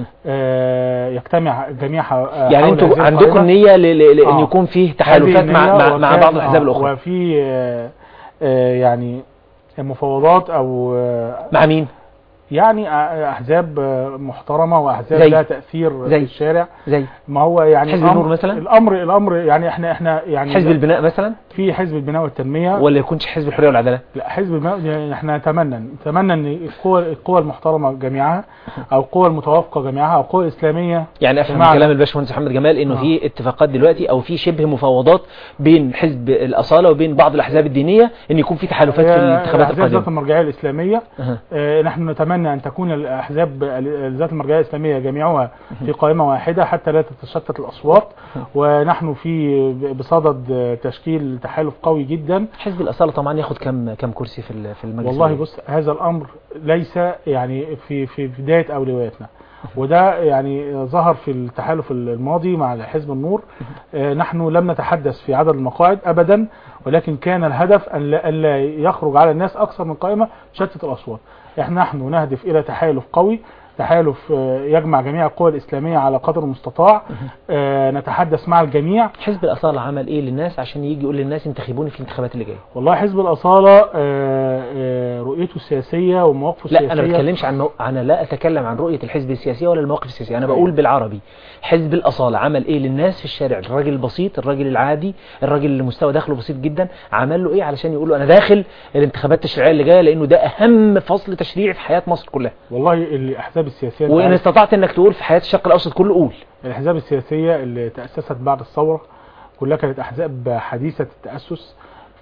آه، يجتمع جميعها آه، يعني حول انتوا هذه عندكم القائمة. نية ل- ل- لأن آه. يكون فيه هذه تحالفات مع النية مع, مع وكان- بعض الأحزاب آه، الأخرى وفي آه، آه، يعني مفاوضات او آه، مع مين يعني آه، احزاب آه، محترمه واحزاب زي- لها تاثير زي- في الشارع زي ما هو يعني حزب الأمر- النور مثلاً؟ الامر الامر يعني احنا احنا يعني حزب البناء مثلا في حزب البناء والتنميه ولا يكونش حزب الحرية والعدالة لا حزب البناء يعني احنا نتمنى نتمنى ان القوى القوى المحترمه جميعها او القوى المتوافقه جميعها او القوى الاسلاميه يعني افهم بمعنى- من كلام الباشمهندس محمد جمال انه آه. في اتفاقات دلوقتي او في شبه مفاوضات بين حزب الاصاله وبين بعض الاحزاب الدينيه ان يكون في تحالفات في هي الانتخابات الأحزاب ذات القادمه المرجعيه الاسلاميه أها. آه، نحن نتمنى ان تكون الاحزاب ال- ذات المرجعيه الاسلاميه جميعها في قائمه واحده حتى لا تتشتت الاصوات ونحن في بصدد آه، تشكيل تحالف قوي جدا حزب الاصاله طبعا ياخد كم كم كرسي في ال- في المجلس والله الولاية؟ بص هذا الامر ليس يعني في في بدايه اولوياتنا وده يعني ظهر في التحالف الماضي مع حزب النور آه، نحن لم نتحدث في عدد المقاعد ابدا ولكن كان الهدف ان لا ألا يخرج على الناس اكثر من قائمه تشتت الاصوات احنا نحن نهدف الى تحالف قوي تحالف آه، يجمع جميع القوى الاسلاميه على قدر المستطاع آه، نتحدث مع الجميع حزب الاصاله عمل ايه للناس عشان يجي يقول للناس انتخبوني في الانتخابات اللي جايه والله حزب الاصاله آه، آه، رؤيته السياسيه ومواقفه لا السياسيه انا ما بتكلمش عن مو... انا لا اتكلم عن رؤيه الحزب السياسيه ولا المواقف السياسيه انا بقول بالعربي حزب الاصاله عمل ايه للناس في الشارع الراجل البسيط الراجل العادي الراجل اللي مستوى دخله بسيط جدا عمل له ايه علشان يقول له انا داخل الانتخابات التشريعيه اللي جايه لانه ده اهم فصل تشريعي في حياه مصر كلها والله الاحزاب السياسيه أنت وان عارف استطعت انك تقول في حياه الشرق الاوسط كله قول الاحزاب السياسيه اللي تاسست بعد الثوره كلها كانت احزاب حديثه التاسس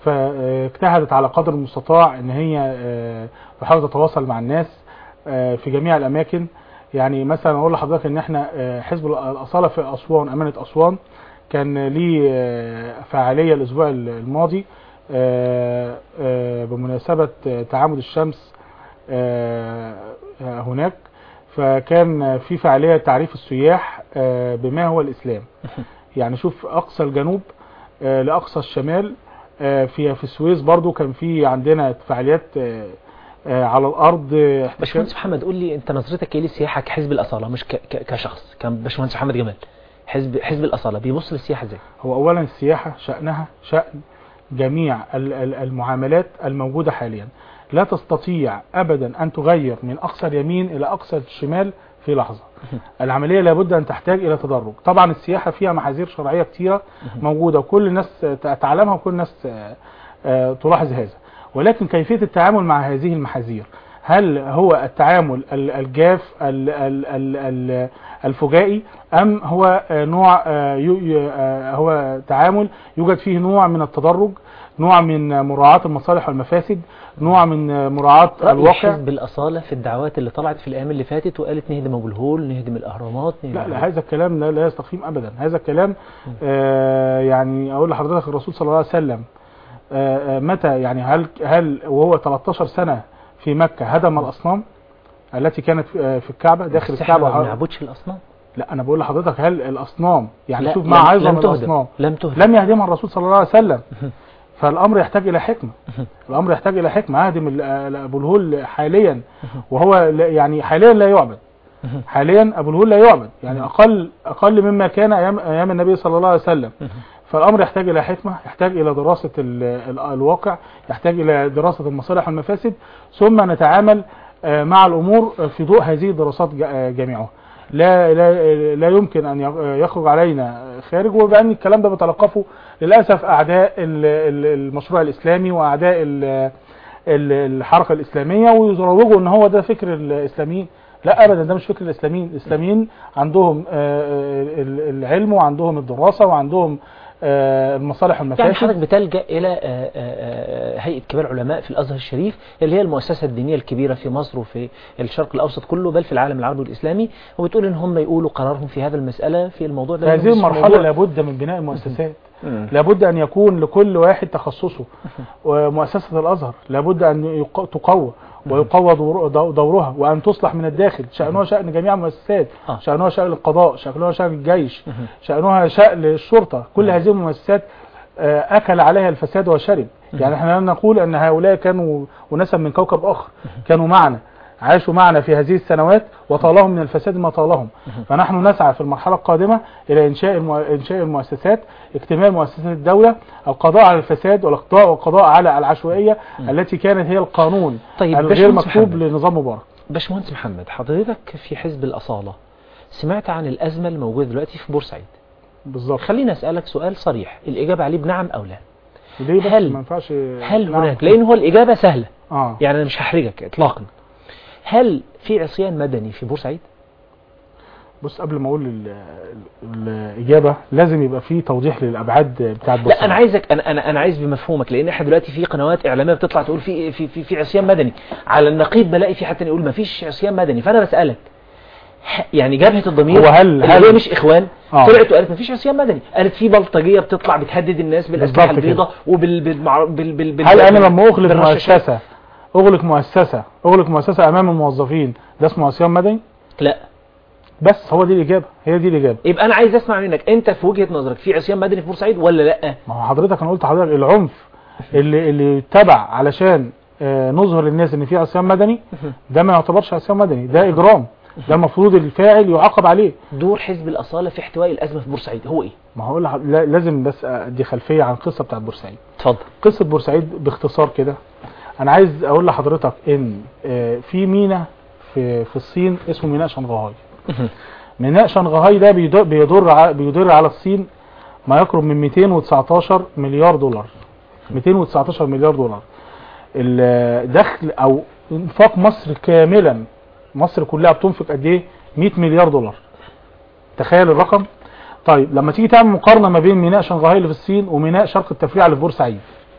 فاجتهدت على قدر المستطاع ان هي آه، تحاول تتواصل مع الناس آه، في جميع الاماكن يعني مثلا اقول لحضرتك ان احنا آه، حزب الاصاله في اسوان امانه اسوان كان ليه آه، فعاليه الاسبوع الماضي آه، آه، بمناسبه آه، تعامد الشمس آه، آه، هناك فكان في فعاليه تعريف السياح آه، بما هو الاسلام يعني شوف اقصى الجنوب آه، لاقصى الشمال آه، في في السويس برضو كان في عندنا فعاليات آه، آه، على الارض آه، احتكاك- باشمهندس محمد قول لي انت نظرتك ايه للسياحه كحزب الاصاله مش ك... ك... كشخص كان باشمهندس محمد جمال حزب حزب الاصاله بيبص للسياحه ازاي هو اولا السياحه شانها شان جميع ال- ال- المعاملات الموجوده حاليا لا تستطيع ابدا ان تغير من اقصى اليمين الى اقصى الشمال في لحظه العمليه لابد ان تحتاج الى تدرج طبعا السياحه فيها محاذير شرعيه كتيره موجوده وكل الناس ت- تعلمها وكل الناس آه، آه، تلاحظ هذا ولكن كيفيه التعامل مع هذه المحاذير هل هو التعامل ال- الجاف ال- ال- ال- ال- الفجائي ام هو آه، نوع آه، يو- ي- آه، هو تعامل يوجد فيه نوع من التدرج نوع من مراعاة المصالح والمفاسد نوع من مراعاة رأي الواقع حزب الأصالة في الدعوات اللي طلعت في الأيام اللي فاتت وقالت نهدم أبو الهول نهدم الأهرامات نهدم لا لا هذا الكلام لا, لا يستقيم ابدا هذا الكلام آه يعني اقول لحضرتك الرسول صلى الله عليه وسلم آه آه، متى يعني هل هل وهو 13 سنة في مكة هدم الاصنام التي كانت في آه، في الكعبة داخل بس احنا الكعبة ما وح- بنعبدش الأصنام لا انا بقول لحضرتك هل الاصنام يعني لا، شوف لم- مع عظم لم تهدم الاصنام لم تهدم لم يهدمها الرسول صلى الله عليه وسلم فالامر يحتاج الى حكمه الامر يحتاج الى حكمه اهدم ال- ال- ابو الهول حاليا وهو لا- يعني حاليا لا يعبد حاليا ابو الهول لا يعبد يعني اقل اقل مما كان ايام ايام النبي صلى الله عليه وسلم فالامر يحتاج الى حكمه يحتاج الى دراسه ال ال الواقع يحتاج الى دراسه المصالح والمفاسد ثم نتعامل آه، مع الامور في ضوء هذه الدراسات ج- آه، جميعها لا لا لا يمكن ان ي- يخرج علينا خارج وبان الكلام ده بيتلقفه للاسف اعداء ال- ال- المشروع الاسلامي واعداء ال- ال- الحركه الاسلاميه ويروجوا ان هو ده فكر الاسلاميين لا ابدا ده مش فكر الاسلاميين الاسلاميين عندهم آه، آه، ال- العلم وعندهم الدراسه وعندهم آه، المصالح يعني والمفاسد حضرتك بتلجأ إلى آه، آه، آه، هيئة كبار العلماء في الأزهر الشريف اللي هي المؤسسة الدينية الكبيرة في مصر وفي الشرق الأوسط كله بل في العالم العربي والإسلامي وبتقول إن هم يقولوا قرارهم في هذا المسألة في الموضوع ده في هذه مش المرحله موضوع- لابد من بناء المؤسسات مم. لابد ان يكون لكل واحد تخصصه ومؤسسه الازهر لابد ان يق- تقوى ويقوى دور- دو- دورها وان تصلح من الداخل شانها شان جميع المؤسسات آه. شانها شان القضاء شانها شان الجيش مهم. شانها شان الشرطه كل هذه المؤسسات آه، اكل عليها الفساد وشرب يعني احنا لا نقول ان هؤلاء كانوا ونسب من كوكب اخر كانوا معنا عاشوا معنا في هذه السنوات وطالهم من الفساد ما طالهم فنحن نسعى في المرحلة القادمة إلى إنشاء المو... إنشاء المؤسسات اكتمال مؤسسات الدولة القضاء على الفساد والقضاء والقضاء على العشوائية التي كانت هي القانون طيب، الغير باشمهندس مكتوب محمد. لنظام مبارك باشمهندس محمد حضرتك في حزب الأصالة سمعت عن الأزمة الموجودة دلوقتي في بورسعيد بالظبط خليني أسألك سؤال صريح الإجابة عليه بنعم أو لا ليه بس هل- ما ينفعش هل نعم. هناك لأن هو الإجابة سهلة اه يعني أنا مش هحرجك إطلاقا هل في عصيان مدني في بورسعيد؟ بص قبل ما اقول ال- ال- الاجابه لازم يبقى في توضيح للابعاد بتاعت لا انا عايزك انا انا انا عايز بمفهومك لان احنا دلوقتي في قنوات اعلاميه بتطلع تقول في في في, في عصيان مدني على النقيض بلاقي في حد يقول ما فيش عصيان مدني فانا بسالك ه- يعني جبهه الضمير هو هل- اللي هل- هي مش اخوان آه. طلعت وقالت ما فيش عصيان مدني قالت في بلطجيه بتطلع بتهدد الناس بالاسلحه بالظبط كده. البيضاء وبال بال بال بال بال هل انا بال- لما اغلق بالرشاشات؟ مؤسسه اغلق مؤسسه اغلق مؤسسه امام الموظفين ده اسمه عصيان مدني لا بس هو دي الاجابه هي دي الاجابه يبقى انا عايز اسمع منك انت في وجهه نظرك في عصيان مدني في بورسعيد ولا لا ما هو حضرتك انا قلت لحضرتك العنف اللي اللي يتبع علشان آه، نظهر للناس ان في عصيان مدني ده ما يعتبرش عصيان مدني ده اجرام ده المفروض الفاعل يعاقب عليه دور حزب الاصاله في احتواء الازمه في بورسعيد هو ايه ما هقول لح- لا- لازم بس ادي خلفيه عن القصه بتاعت بورسعيد اتفضل قصه بورسعيد باختصار كده انا عايز اقول لحضرتك ان آه، في ميناء في في الصين اسمه ميناء شنغهاي ميناء شنغهاي ده بيضر بيضر ع- بيضر على الصين ما يقرب من 219 مليار دولار 219 مليار دولار الدخل او انفاق مصر كاملا مصر كلها بتنفق قد ايه 100 مليار دولار تخيل الرقم طيب لما تيجي تعمل مقارنه ما بين ميناء شنغهاي اللي في الصين وميناء شرق التفريع اللي في بورسعيد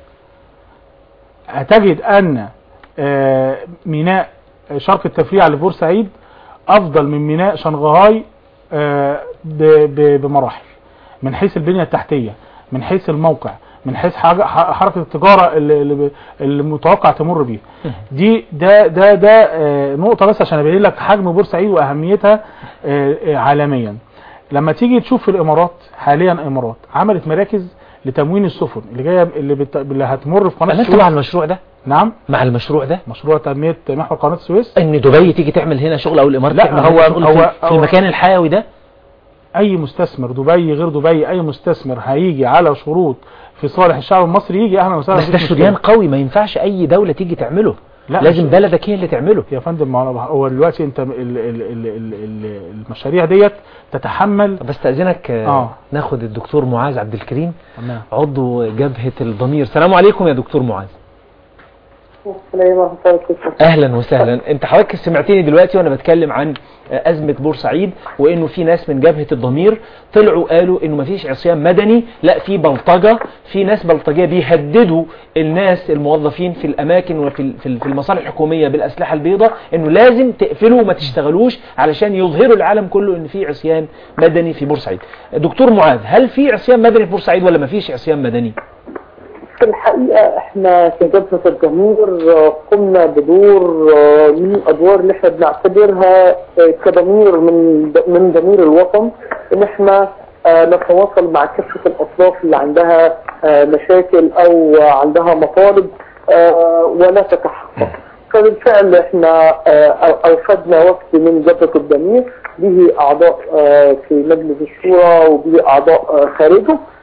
هتجد ان آه، ميناء شرق التفريع اللي في بورسعيد افضل من ميناء شنغهاي آه، ب- ب- بمراحل من حيث البنيه التحتيه من حيث الموقع من حيث حاجة- ح- حركه التجاره اللي, اللي اللي متوقع تمر بيها دي ده ده ده آه، نقطه بس عشان ابين لك حجم بورسعيد واهميتها آه، آه، عالميا لما تيجي تشوف في الامارات حاليا الامارات عملت مراكز لتموين السفن اللي جايه اللي, بت... اللي هتمر في قناه هل انت السويس مع المشروع ده نعم مع المشروع ده مشروع تنميه محور قناه السويس ان دبي تيجي تعمل هنا شغل او الامارات لا، تعمل هو- هنا شغل هو- في, في هو- المكان الحيوي ده اي مستثمر دبي غير دبي اي مستثمر هيجي على شروط في صالح الشعب المصري يجي اهلا وسهلا بس ده مفيش مشكلة. شريان قوي ما ينفعش اي دولة تيجي تعمله لا، لازم مش- بلدك هي اللي تعمله يا فندم ما هو- هو دلوقتي انت ال ال ال ال ال المشاريع ديت تتحمل طب استاذنك آه. آه. ناخد الدكتور معاذ عبد الكريم تمام. عضو جبهة الضمير السلام عليكم يا دكتور معاذ السلام ورحمة الله وبركاته اهلا وسهلا انت حضرتك سمعتني دلوقتي وانا بتكلم عن ازمه بورسعيد وانه في ناس من جبهه الضمير طلعوا قالوا انه مفيش عصيان مدني لا في بلطجه في ناس بلطجيه بيهددوا الناس الموظفين في الاماكن وفي ال- في ال- في المصالح الحكوميه بالاسلحه البيضاء انه لازم تقفلوا وما تشتغلوش علشان يظهروا العالم كله ان في عصيان مدني في بورسعيد دكتور معاذ هل في عصيان مدني في بورسعيد ولا مفيش عصيان مدني في الحقيقة احنا كجبهة الضمير آه، قمنا بدور آه، من الادوار اللي احنا بنعتبرها آه، كضمير من من ضمير الوطن ان احنا آه، نتواصل مع كافة الاطراف اللي عندها آه، مشاكل او آه، عندها مطالب آه، ولا تتحقق فبالفعل احنا آه، اوفدنا وفد من جبهة الضمير به اعضاء آه، في مجلس الشورى وبه اعضاء آه، خارجه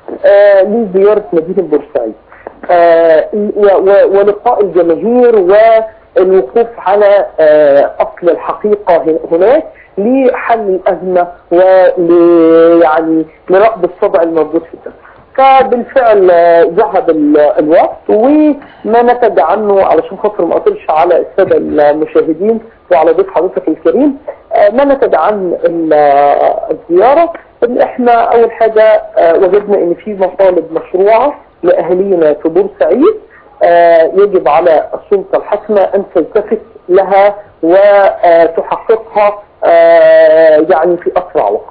آه، لزيارة مدينة بورسعيد آه، و- و- ولقاء الجماهير والوقوف على آه، أصل الحقيقة هن- هناك لحل الأزمة ول يعني لرأب الصدع الموجود في الدولة فبالفعل آه، ذهب ال- الوقت وما نتج عنه علشان خاطر ما اطلش على الساده المشاهدين وعلى ضيف حضرتك الكريم آه، ما نتج عن ال- آه، الزياره ان احنا اول حاجه آه، وجدنا ان في مطالب مشروعه لاهالينا في بورسعيد آه، يجب على السلطه الحاكمه ان تلتفت لها وتحققها آه، يعني في اسرع وقت.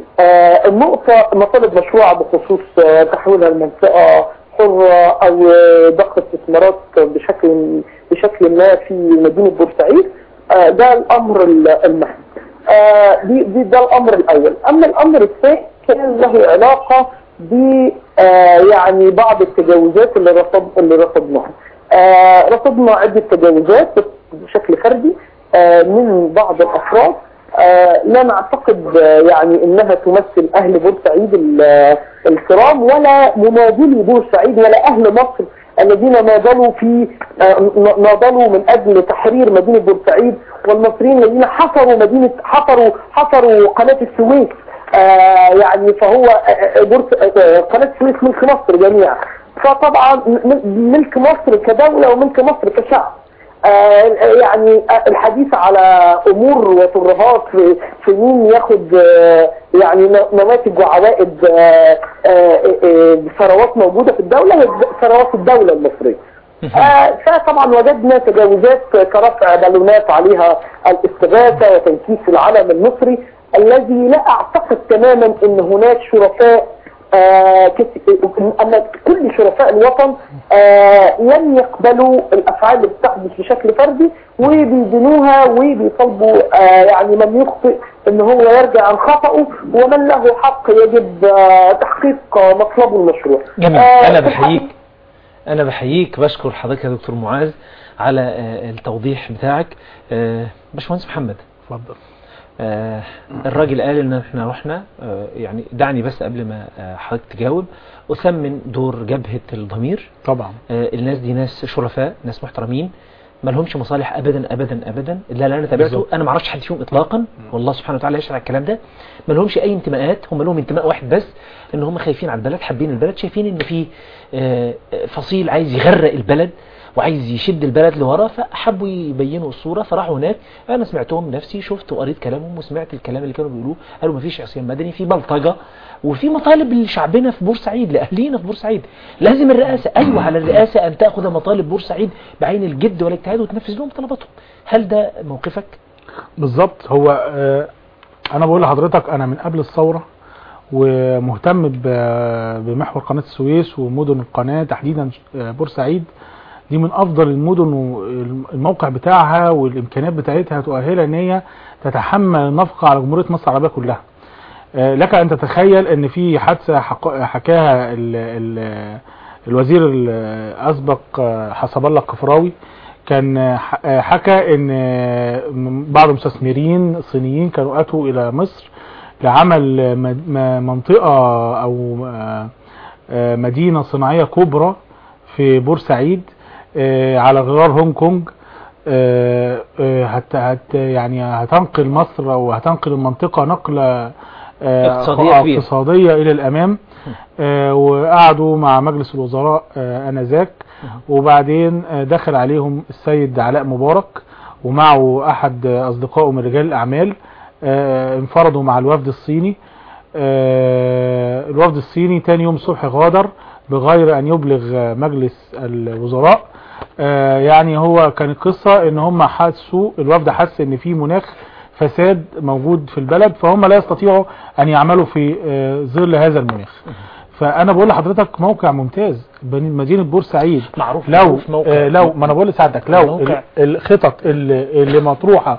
آه، النقطة مطالب مشروعة بخصوص آه، تحويلها لمنطقة حرة أو آه، ضخ استثمارات بشكل بشكل ما في مدينة بورسعيد آه، ده الأمر ال- المهم آه، دي دي ده الأمر الأول أما الأمر الثاني كان له علاقة ب آه، يعني بعض التجاوزات اللي رصد اللي رصدناها آه، رصدنا عدة تجاوزات بشكل فردي آه، من بعض الأفراد آه، لا نعتقد آه، يعني انها تمثل اهل بورسعيد ال- آه، الكرام ولا مناضلي بورسعيد ولا اهل مصر الذين ناضلوا في آه، ن- ناضلوا من اجل تحرير مدينه بورسعيد والمصريين الذين حفروا مدينه حفروا حفروا قناه السويس آه، يعني فهو آه، آه، بورس- آه، قناه السويس ملك مصر جميعا فطبعا م- ملك مصر كدوله وملك مصر كشعب آه، يعني الحديث على امور وترهات في, في مين ياخد آه، يعني ن- نواتج وعوائد آه، آه، آه، ثروات موجوده في الدوله هي ثروات الدوله المصريه. آه، فطبعا وجدنا تجاوزات كرفع بالونات عليها الاستغاثه وتنكيس العلم المصري الذي لا اعتقد تماما ان هناك شركاء آه، كت- أن كل شرفاء الوطن آه، لن يقبلوا الأفعال اللي بتحدث بشكل فردي وبيدينوها وبيطالبوا آه، يعني من يخطئ ان هو يرجع عن خطأه ومن له حق يجب آه، تحقيق مطلبه المشروع جميل آه، انا في الحقيقة- بحييك انا بحييك بشكر حضرتك يا دكتور معاذ على آه، التوضيح بتاعك آه، باشمهندس محمد اتفضل آه، الراجل قال ان احنا رحنا آه، يعني دعني بس قبل ما آه، حضرتك تجاوب اثمن دور جبهة الضمير طبعا آه، الناس دي ناس شرفاء ناس محترمين ما لهمش مصالح ابدا ابدا ابدا لا لا انا تابعته بالظبط. انا ما اعرفش حد فيهم اطلاقا والله سبحانه وتعالى يشرع الكلام ده ما لهمش اي انتماءات هم لهم انتماء واحد بس ان هم خايفين على البلد حابين البلد شايفين ان في آه، آه، فصيل عايز يغرق البلد وعايز يشد البلد لورا فحبوا يبينوا الصورة فراحوا هناك انا سمعتهم نفسي شفت وقريت كلامهم وسمعت الكلام اللي كانوا بيقولوه قالوا مفيش عصيان مدني في بلطجة وفي مطالب لشعبنا في بورسعيد لاهلينا في بورسعيد لازم الرئاسة ايوه على الرئاسة ان تاخذ مطالب بورسعيد بعين الجد والاجتهاد وتنفذ لهم طلباتهم هل ده موقفك بالظبط هو آه، انا بقول لحضرتك انا من قبل الثوره ومهتم ب- بمحور قناه السويس ومدن القناه تحديدا آه، بورسعيد دي من افضل المدن والموقع بتاعها والامكانيات بتاعتها تؤهلها ان هي تتحمل النفقه على جمهوريه مصر العربيه كلها آه، لك ان تتخيل ان في حادثه حق- حكاها ال ال الوزير الاسبق آه، حسب الله القفراوي كان آه، ح- آه، حكى ان آه، بعض المستثمرين الصينيين كانوا اتوا الى مصر لعمل آه، مد- م- منطقه او آه، آه، مدينه صناعيه كبرى في بورسعيد آه، على غرار هونج كونج آه، آه، هت هت يعني هتنقل مصر او هتنقل المنطقه نقله آه، اقتصادية كبيرة. اقتصاديه الى الامام آه، وقعدوا مع مجلس الوزراء آه، انذاك وبعدين آه، دخل عليهم السيد علاء مبارك ومعه احد آه، اصدقائه من رجال الاعمال آه، انفردوا مع الوفد الصيني آه، الوفد الصيني تاني يوم الصبح غادر بغير ان يبلغ آه، مجلس الوزراء آه، يعني هو كان القصة ان هم حسوا الوفد حس ان في مناخ فساد موجود في البلد فهم لا يستطيعوا ان يعملوا في آه، ظل هذا المناخ فانا بقول لحضرتك موقع ممتاز بني- مدينة بورسعيد معروف لو معروف موقع آه لو ما انا بقول لسعادتك لو موقع. ال- الخطط اللي, اللي مطروحة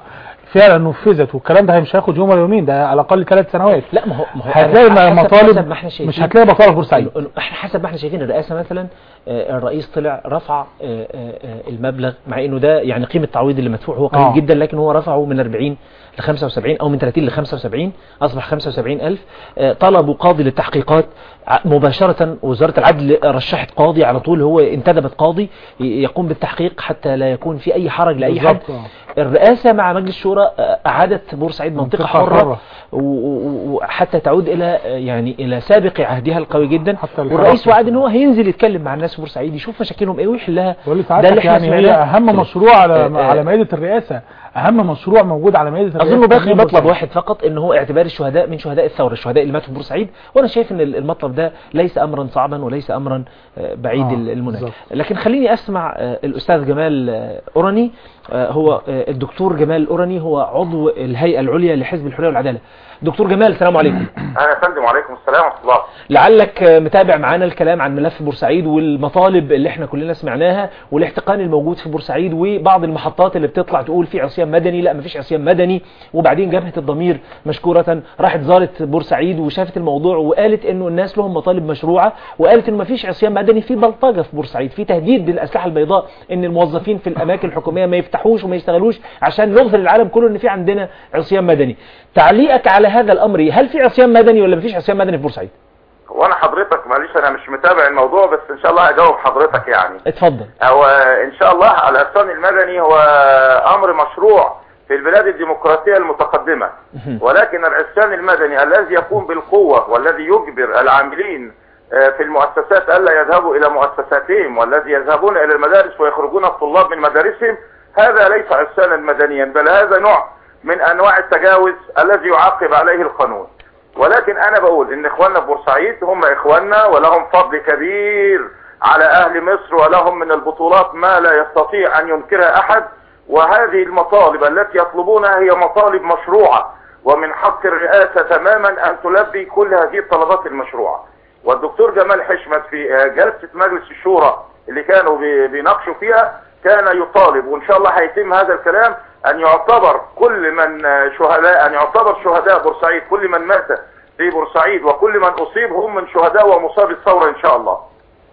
فعلا نفذت والكلام ده مش هياخد يوم ولا يومين ده على الاقل ثلاث سنوات لا ما هو ما هو هتلاقي حسب- حسب مطالب ما احنا شايفين مش هتلاقي مطالب في بورسعيد إنه- إنه احنا حسب ما احنا شايفين الرئاسه مثلا آه، الرئيس طلع رفع آه، آه، آه، المبلغ مع انه ده يعني قيمه التعويض اللي مدفوع هو قليل آه. جدا لكن هو رفعه من 40 ل 75 او من 30 ل 75 اصبح 75000 آه، طلبوا قاضي للتحقيقات ع- مباشره وزاره العدل رشحت قاضي على طول هو انتدبت قاضي ي- يقوم بالتحقيق حتى لا يكون في اي حرج لاي حد بالظبط، آه. الرئاسة مع مجلس الشورى آه، أعادت بورسعيد منطقة منطقة حرة حرة. و- و- وحتى تعود إلى آه، يعني إلى سابق عهدها القوي جدا حتى والرئيس الحراسة. وعد إن هو هينزل يتكلم مع الناس في بورسعيد يشوف مشاكلهم إيه ويحلها بقول ده اللي لسعادتك احنا يعني هي سمعناه. اهم مشروع على آه، آه. على مائده الرئاسه اهم مشروع موجود على مائده الرئاسه أظن باقي تنمية مطلب بورسعيد. واحد فقط إن هو اعتبار الشهداء من شهداء الثورة الشهداء اللي ماتوا في بورسعيد وأنا شايف إن المطلب ده ليس أمرا صعبا وليس أمرا آه، بعيد آه، المنى بالظبط. لكن خليني أسمع آه، الأستاذ جمال آه، أوراني آه، هو آه، الدكتور جمال أوراني هو عضو الهيئة العليا لحزب الحرية والعدالة دكتور جمال السلام عليكم اهلا يا فندم وعليكم السلام ورحمه الله لعلك متابع معانا الكلام عن ملف بورسعيد والمطالب اللي احنا كلنا سمعناها والاحتقان الموجود في بورسعيد وبعض المحطات اللي بتطلع تقول في عصيان مدني لا مفيش عصيان مدني وبعدين جبهة الضمير مشكورة راحت زارت بورسعيد وشافت الموضوع وقالت انه الناس لهم مطالب مشروعة وقالت انه مفيش عصيان مدني في بلطجة في بورسعيد في تهديد بالاسلحة البيضاء ان الموظفين في الاماكن الحكومية ما يفتحوش وما يشتغلوش عشان نظهر للعالم كله ان في عندنا عصيان مدني تعليقك على هذا الامر إيه؟ هل في عصيان مدني ولا مفيش عصيان مدني في بورسعيد وانا حضرتك معلش انا مش متابع الموضوع بس ان شاء الله هجاوب حضرتك يعني اتفضل هو ان شاء الله على العصيان المدني هو امر مشروع في البلاد الديمقراطية المتقدمة ولكن العصيان المدني الذي يقوم بالقوة والذي يجبر العاملين آه، في المؤسسات ألا يذهبوا إلى مؤسساتهم والذي يذهبون إلى المدارس ويخرجون الطلاب من مدارسهم هذا ليس عصيانا مدنيا بل هذا نوع من أنواع التجاوز الذي يعاقب عليه القانون ولكن أنا بقول إن إخواننا في بورسعيد هم إخواننا ولهم فضل كبير على أهل مصر ولهم من البطولات ما لا يستطيع أن ينكرها أحد وهذه المطالب التي يطلبونها هي مطالب مشروعة ومن حق الرئاسة تماما أن تلبي كل هذه الطلبات المشروعة والدكتور جمال حشمت في آه، جلسة مجلس الشورى اللي كانوا بي- بيناقشوا فيها كان يطالب وإن شاء الله هيتم هذا الكلام أن يعتبر كل من آه، شهداء أن يعتبر شهداء بورسعيد كل من مات في بورسعيد وكل من أصيب هم من شهداء ومصاب الثورة إن شاء الله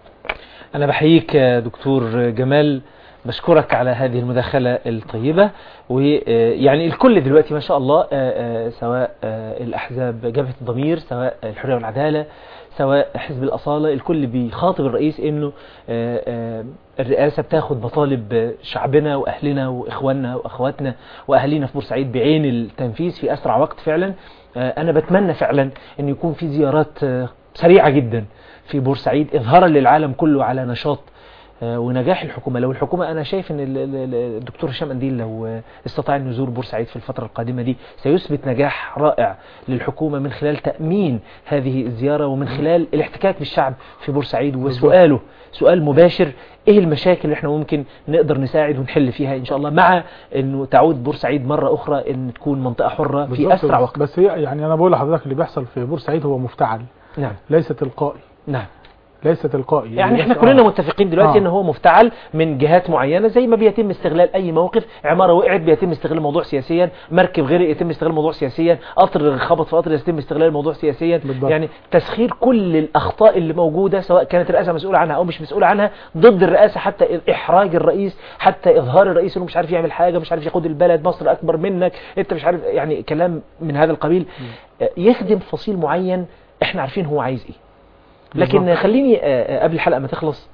أنا بحييك يا دكتور جمال بشكرك على هذه المداخلة الطيبة ويعني الكل دلوقتي ما شاء الله آه، آه، سواء آه، الأحزاب جبهة الضمير سواء الحرية والعدالة سواء حزب الأصالة الكل بيخاطب الرئيس إنه آه، آه، الرئاسة بتاخد مطالب شعبنا وأهلنا وإخواننا وأخواتنا وأهالينا في بورسعيد بعين التنفيذ في أسرع وقت فعلا آه، أنا بتمنى فعلا أن يكون في زيارات آه، سريعة جدا في بورسعيد إظهارا للعالم كله على نشاط آه، ونجاح الحكومة لو الحكومة أنا شايف أن ال- ال- ال- الدكتور هشام أنديل لو آه، استطاع أن يزور بورسعيد في الفترة القادمة دي سيثبت نجاح رائع للحكومة من خلال تأمين هذه الزيارة ومن خلال الاحتكاك بالشعب في بورسعيد وسؤاله سؤال مباشر ايه المشاكل اللي احنا ممكن نقدر نساعد ونحل فيها ان شاء الله مع انه تعود بورسعيد مرة اخرى ان تكون منطقة حرة في بالظبط، اسرع بس- وقت بس هي يعني انا بقول لحضرتك اللي بيحصل في بورسعيد هو مفتعل نعم ليس تلقائي نعم ليس تلقائي يعني احنا بس- كلنا آه. متفقين دلوقتي آه. ان هو مفتعل من جهات معينة زي ما بيتم استغلال اي موقف عمارة وقعت بيتم استغلال الموضوع سياسيا مركب غرق يتم استغلال الموضوع سياسيا قطر خبط في قطر يتم استغلال الموضوع سياسيا بالضبط. يعني تسخير كل الاخطاء اللي موجودة سواء كانت الرئاسة مسؤولة عنها او مش مسؤولة عنها ضد الرئاسة حتى احراج الرئيس حتى اظهار الرئيس انه مش عارف يعمل حاجة مش عارف يقود البلد مصر اكبر منك انت مش عارف يعني كلام من هذا القبيل آه، يخدم فصيل معين احنا عارفين هو عايز ايه لكن بالظبط. خليني آه، آه، قبل الحلقة ما تخلص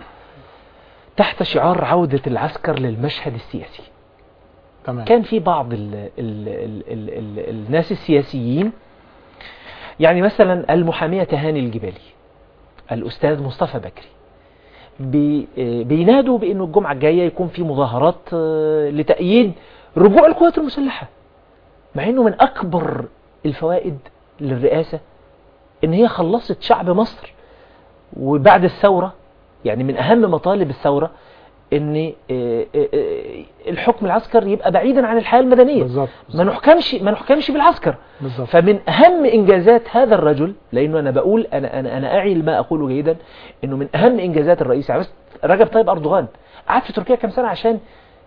تحت شعار عودة العسكر للمشهد السياسي تمام كان في بعض ال ال ال ال ال الناس السياسيين يعني مثلا المحامية تهاني الجبالي الأستاذ مصطفى بكري بي آه، بينادوا بأنه الجمعة الجاية يكون في مظاهرات آه، لتأييد رجوع القوات المسلحة مع أنه من أكبر الفوائد للرئاسة ان هي خلصت شعب مصر وبعد الثورة يعني من اهم مطالب الثورة ان آه، آه، آه، الحكم العسكر يبقى بعيدا عن الحياة المدنية بالظبط ما نحكمش ما نحكمش بالعسكر بالظبط فمن اهم انجازات هذا الرجل لانه انا بقول انا انا انا اعي ما اقوله جيدا انه من اهم انجازات الرئيس عبس رجب طيب اردوغان قعد في تركيا كام سنة عشان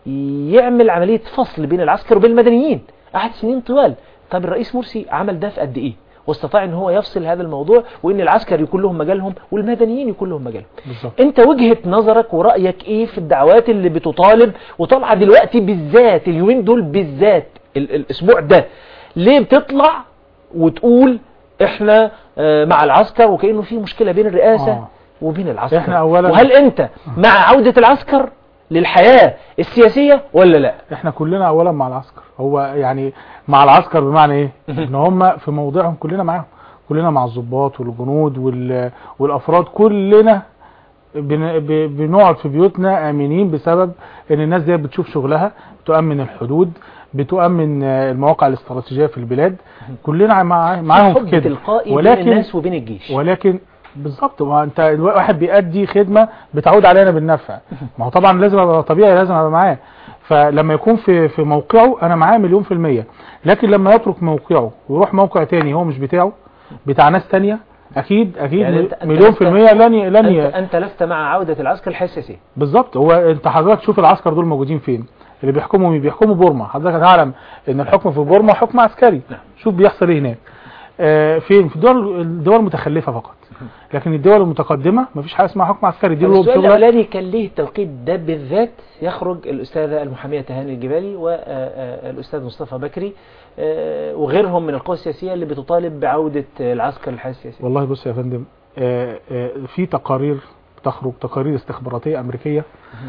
يعمل عملية فصل بين العسكر وبين المدنيين قعد سنين طوال طب الرئيس مرسي عمل ده في قد ايه واستطاع ان هو يفصل هذا الموضوع وان العسكر يكون لهم مجالهم والمدنيين يكون لهم مجالهم بالظبط انت وجهة نظرك ورأيك ايه في الدعوات اللي بتطالب وطالعه دلوقتي بالذات اليومين دول بالذات ال- الاسبوع ده ليه بتطلع وتقول احنا آه، مع العسكر وكأنه في مشكلة بين الرئاسة آه. وبين العسكر إحنا أولاً- وهل انت مع عودة العسكر للحياة السياسية ولا لا احنا كلنا اولا مع العسكر هو يعني مع العسكر بمعنى ايه ان هم في موضعهم كلنا معاهم كلنا مع الضباط والجنود وال... والافراد كلنا بن... ب... بنقعد في بيوتنا امنين بسبب ان الناس دي بتشوف شغلها بتؤمن الحدود بتؤمن آه، المواقع الاستراتيجيه في البلاد كلنا مع... معاهم حب في كده تلقائي بين ولكن الناس وبين الجيش ولكن بالظبط ما انت الواحد بيأدي خدمه بتعود علينا بالنفع ما هو طبعا لازم ابقى طبيعي لازم ابقى معاه فلما يكون في في موقعه انا معاه مليون في المية لكن لما يترك موقعه ويروح موقع تاني هو مش بتاعه بتاع ناس تانية اكيد اكيد يعني يعني أنت- أنت مليون لست- في المية لن ي- لن ي- انت, انت لست مع عودة العسكر الحياة السياسية بالظبط هو انت حضرتك شوف العسكر دول موجودين فين اللي بيحكموا مين بيحكموا بورما حضرتك هتعلم ان الحكم في بورما حكم عسكري نعم. شوف بيحصل ايه هناك آه فين في الدول الدول المتخلفه فقط لكن الدول المتقدمه مفيش حاجه اسمها حكم عسكري دي له السؤال شغله الأولاني كان ليه التوقيت ده بالذات يخرج الأستاذة المحامية تهاني الجبالي والأستاذ مصطفى بكري آه، وغيرهم من القوى السياسية اللي بتطالب بعودة العسكر للحياة السياسية والله بص يا فندم آه، آه، في تقارير تخرج تقارير استخباراتيه امريكيه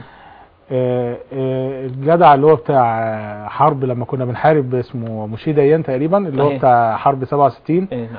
آه، آه، الجدع اللي هو بتاع آه، حرب لما كنا بنحارب اسمه مشي ديان تقريبا اللي هو صحيح. بتاع حرب 67 إيه، نعم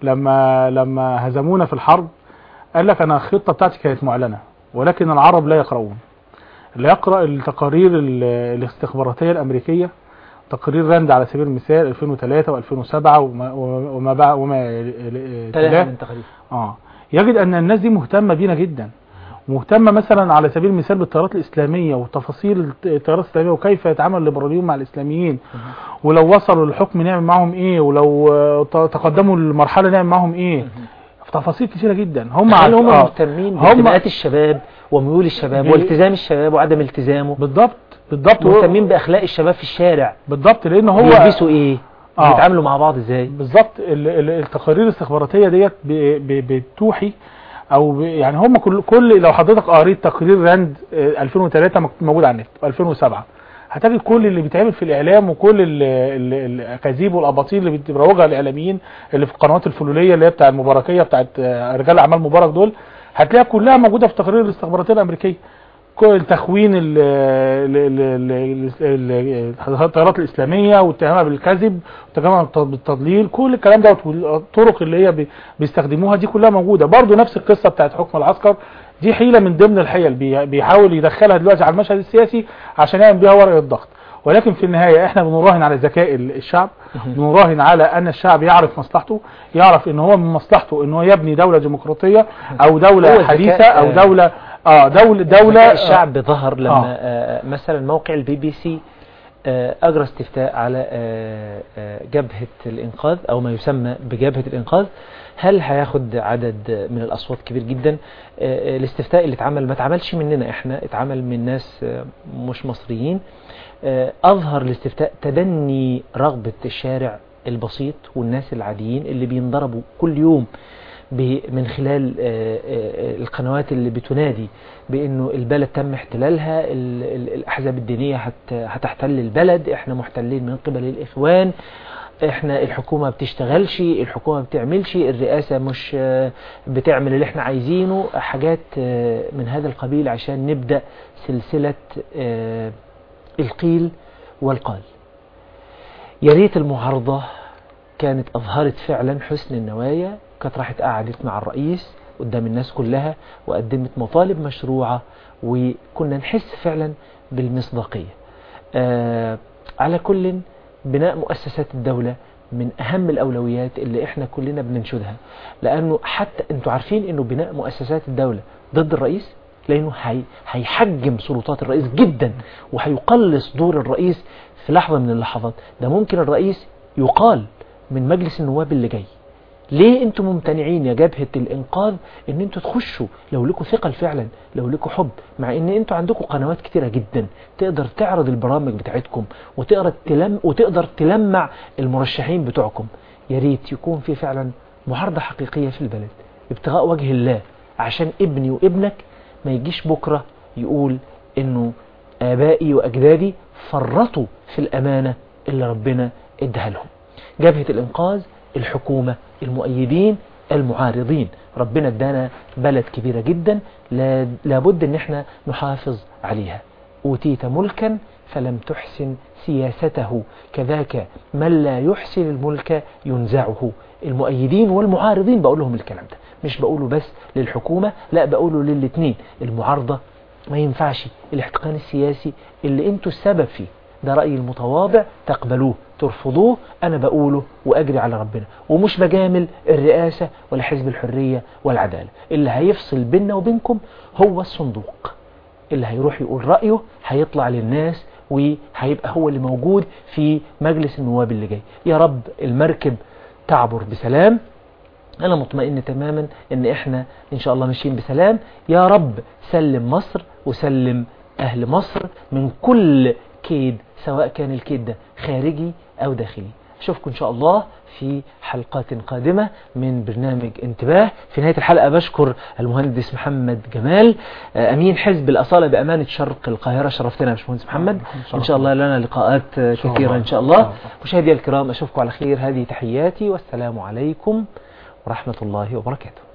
لما لما هزمونا في الحرب قال لك انا الخطه بتاعتي كانت معلنه ولكن العرب لا يقرؤون اللي يقرا التقارير ال- الاستخباراتيه الامريكيه تقرير راند على سبيل المثال 2003 و2007 وما وما بع- وما ثلاثة تلاه من تقريبا اه يجد ان الناس دي مهتمه بينا جدا مهتمه مثلا على سبيل المثال بالتيارات الاسلاميه وتفاصيل التيارات الاسلاميه وكيف يتعامل الليبراليون مع الاسلاميين ولو وصلوا للحكم نعمل معاهم ايه ولو آه، ت- تقدموا للمرحله نعمل معاهم ايه في تفاصيل كتيره جدا هم هل هم آه، مهتمين هم- بانتماءات الشباب وميول الشباب بي- والتزام الشباب وعدم التزامه بالضبط بالضبط مهتمين باخلاق الشباب في الشارع بالضبط لان هو بيلبسوا ايه آه. بيتعاملوا مع بعض ازاي بالظبط ال- ال- التقارير الاستخباراتيه ديت ب- ب- بتوحي او ب- يعني هم كل كل لو حضرتك قريت تقرير راند آه، 2003 مك- موجود على النت 2007 هتجد كل اللي بيتعمل في الاعلام وكل ال- ال- الاكاذيب والاباطيل اللي بيروجها الاعلاميين اللي في القنوات الفلوليه اللي هي بتاع المباركيه بتاعت آه، رجال اعمال مبارك دول هتلاقيها كلها موجوده في تقارير الاستخباراتيه الامريكيه كل تخوين ال- ال- ال- ال- ال- التيارات الاسلاميه واتهامها بالكذب واتهامها بالتضليل كل الكلام دوت والطرق اللي هي بي- بيستخدموها دي كلها موجوده برضو نفس القصه بتاعت حكم العسكر دي حيله من ضمن الحيل بي- بيحاول يدخلها دلوقتي على المشهد السياسي عشان يعمل بيها ورقه الضغط ولكن في النهايه احنا بنراهن على ذكاء ال- الشعب بنراهن على ان الشعب يعرف مصلحته يعرف ان هو من مصلحته ان هو يبني دوله ديمقراطيه او هو دوله الذكاء، حديثه او آه، دوله اه دوله دوله ذكاء الشعب ظهر لما آه. آه. مثلا موقع البي بي سي آه، أجرى استفتاء على آه، آه، جبهة الإنقاذ أو ما يسمى بجبهة الإنقاذ هل هياخد عدد من الأصوات كبير جدا آه، الاستفتاء اللي اتعمل ما اتعملش مننا احنا اتعمل من ناس آه، مش مصريين آه، أظهر الاستفتاء تدني رغبة الشارع البسيط والناس العاديين اللي بينضربوا كل يوم ب- من خلال آه، آه، القنوات اللي بتنادي بانه البلد تم احتلالها ال- ال- الاحزاب الدينيه هت- هتحتل البلد احنا محتلين من قبل الاخوان احنا الحكومه ما بتشتغلش الحكومه ما بتعملش الرئاسه مش آه، بتعمل اللي احنا عايزينه حاجات آه، من هذا القبيل عشان نبدا سلسله آه، القيل والقال يا ريت المعارضه كانت أظهرت فعلا حسن النوايا كانت راحت قعدت مع الرئيس قدام الناس كلها وقدمت مطالب مشروعة وكنا نحس فعلا بالمصداقية آه على كل بناء مؤسسات الدولة من أهم الأولويات اللي إحنا كلنا بننشدها لأنه حتى أنتوا عارفين أنه بناء مؤسسات الدولة ضد الرئيس لأنه هي هيحجم سلطات الرئيس جدا وهيقلص دور الرئيس في لحظة من اللحظات ده ممكن الرئيس يقال من مجلس النواب اللي جاي ليه انتم ممتنعين يا جبهة الانقاذ ان انتم تخشوا لو لكم ثقل فعلا لو لكم حب مع ان انتم عندكم قنوات كتيرة جدا تقدر تعرض البرامج بتاعتكم وتقدر تلم وتقدر تلمع المرشحين بتوعكم يا ريت يكون في فعلا معارضة حقيقية في البلد ابتغاء وجه الله عشان ابني وابنك ما يجيش بكرة يقول انه ابائي واجدادي فرطوا في الامانة اللي ربنا ادها لهم جبهة الانقاذ الحكومة المؤيدين المعارضين ربنا ادانا بلد كبيرة جدا لا- لابد ان احنا نحافظ عليها اوتيت ملكا فلم تحسن سياسته كذاك من لا يحسن الملك ينزعه المؤيدين والمعارضين بقول لهم الكلام ده مش بقوله بس للحكومة لا بقوله للاتنين المعارضة ما ينفعش الاحتقان السياسي اللي انتوا السبب فيه ده رأيي المتواضع تقبلوه ترفضوه أنا بقوله وأجري على ربنا ومش بجامل الرئاسة ولا حزب الحرية والعدالة اللي هيفصل بيننا وبينكم هو الصندوق اللي هيروح يقول رأيه هيطلع للناس وهيبقى هو اللي موجود في مجلس النواب اللي جاي يا رب المركب تعبر بسلام أنا مطمئن تماما إن إحنا إن شاء الله ماشيين بسلام يا رب سلم مصر وسلم أهل مصر من كل كيد سواء كان الكيد ده خارجي أو داخلي أشوفكم إن شاء الله في حلقات قادمة من برنامج انتباه في نهاية الحلقة بشكر المهندس محمد جمال آه، أمين حزب الأصالة بأمانة شرق القاهرة شرفتنا يا باشمهندس محمد إن شاء الله لنا لقاءات آه، شاء كثيرة الله. إن شاء إن الله شاء الله. مشاهدي الكرام أشوفكم على خير هذه تحياتي والسلام عليكم ورحمة الله وبركاته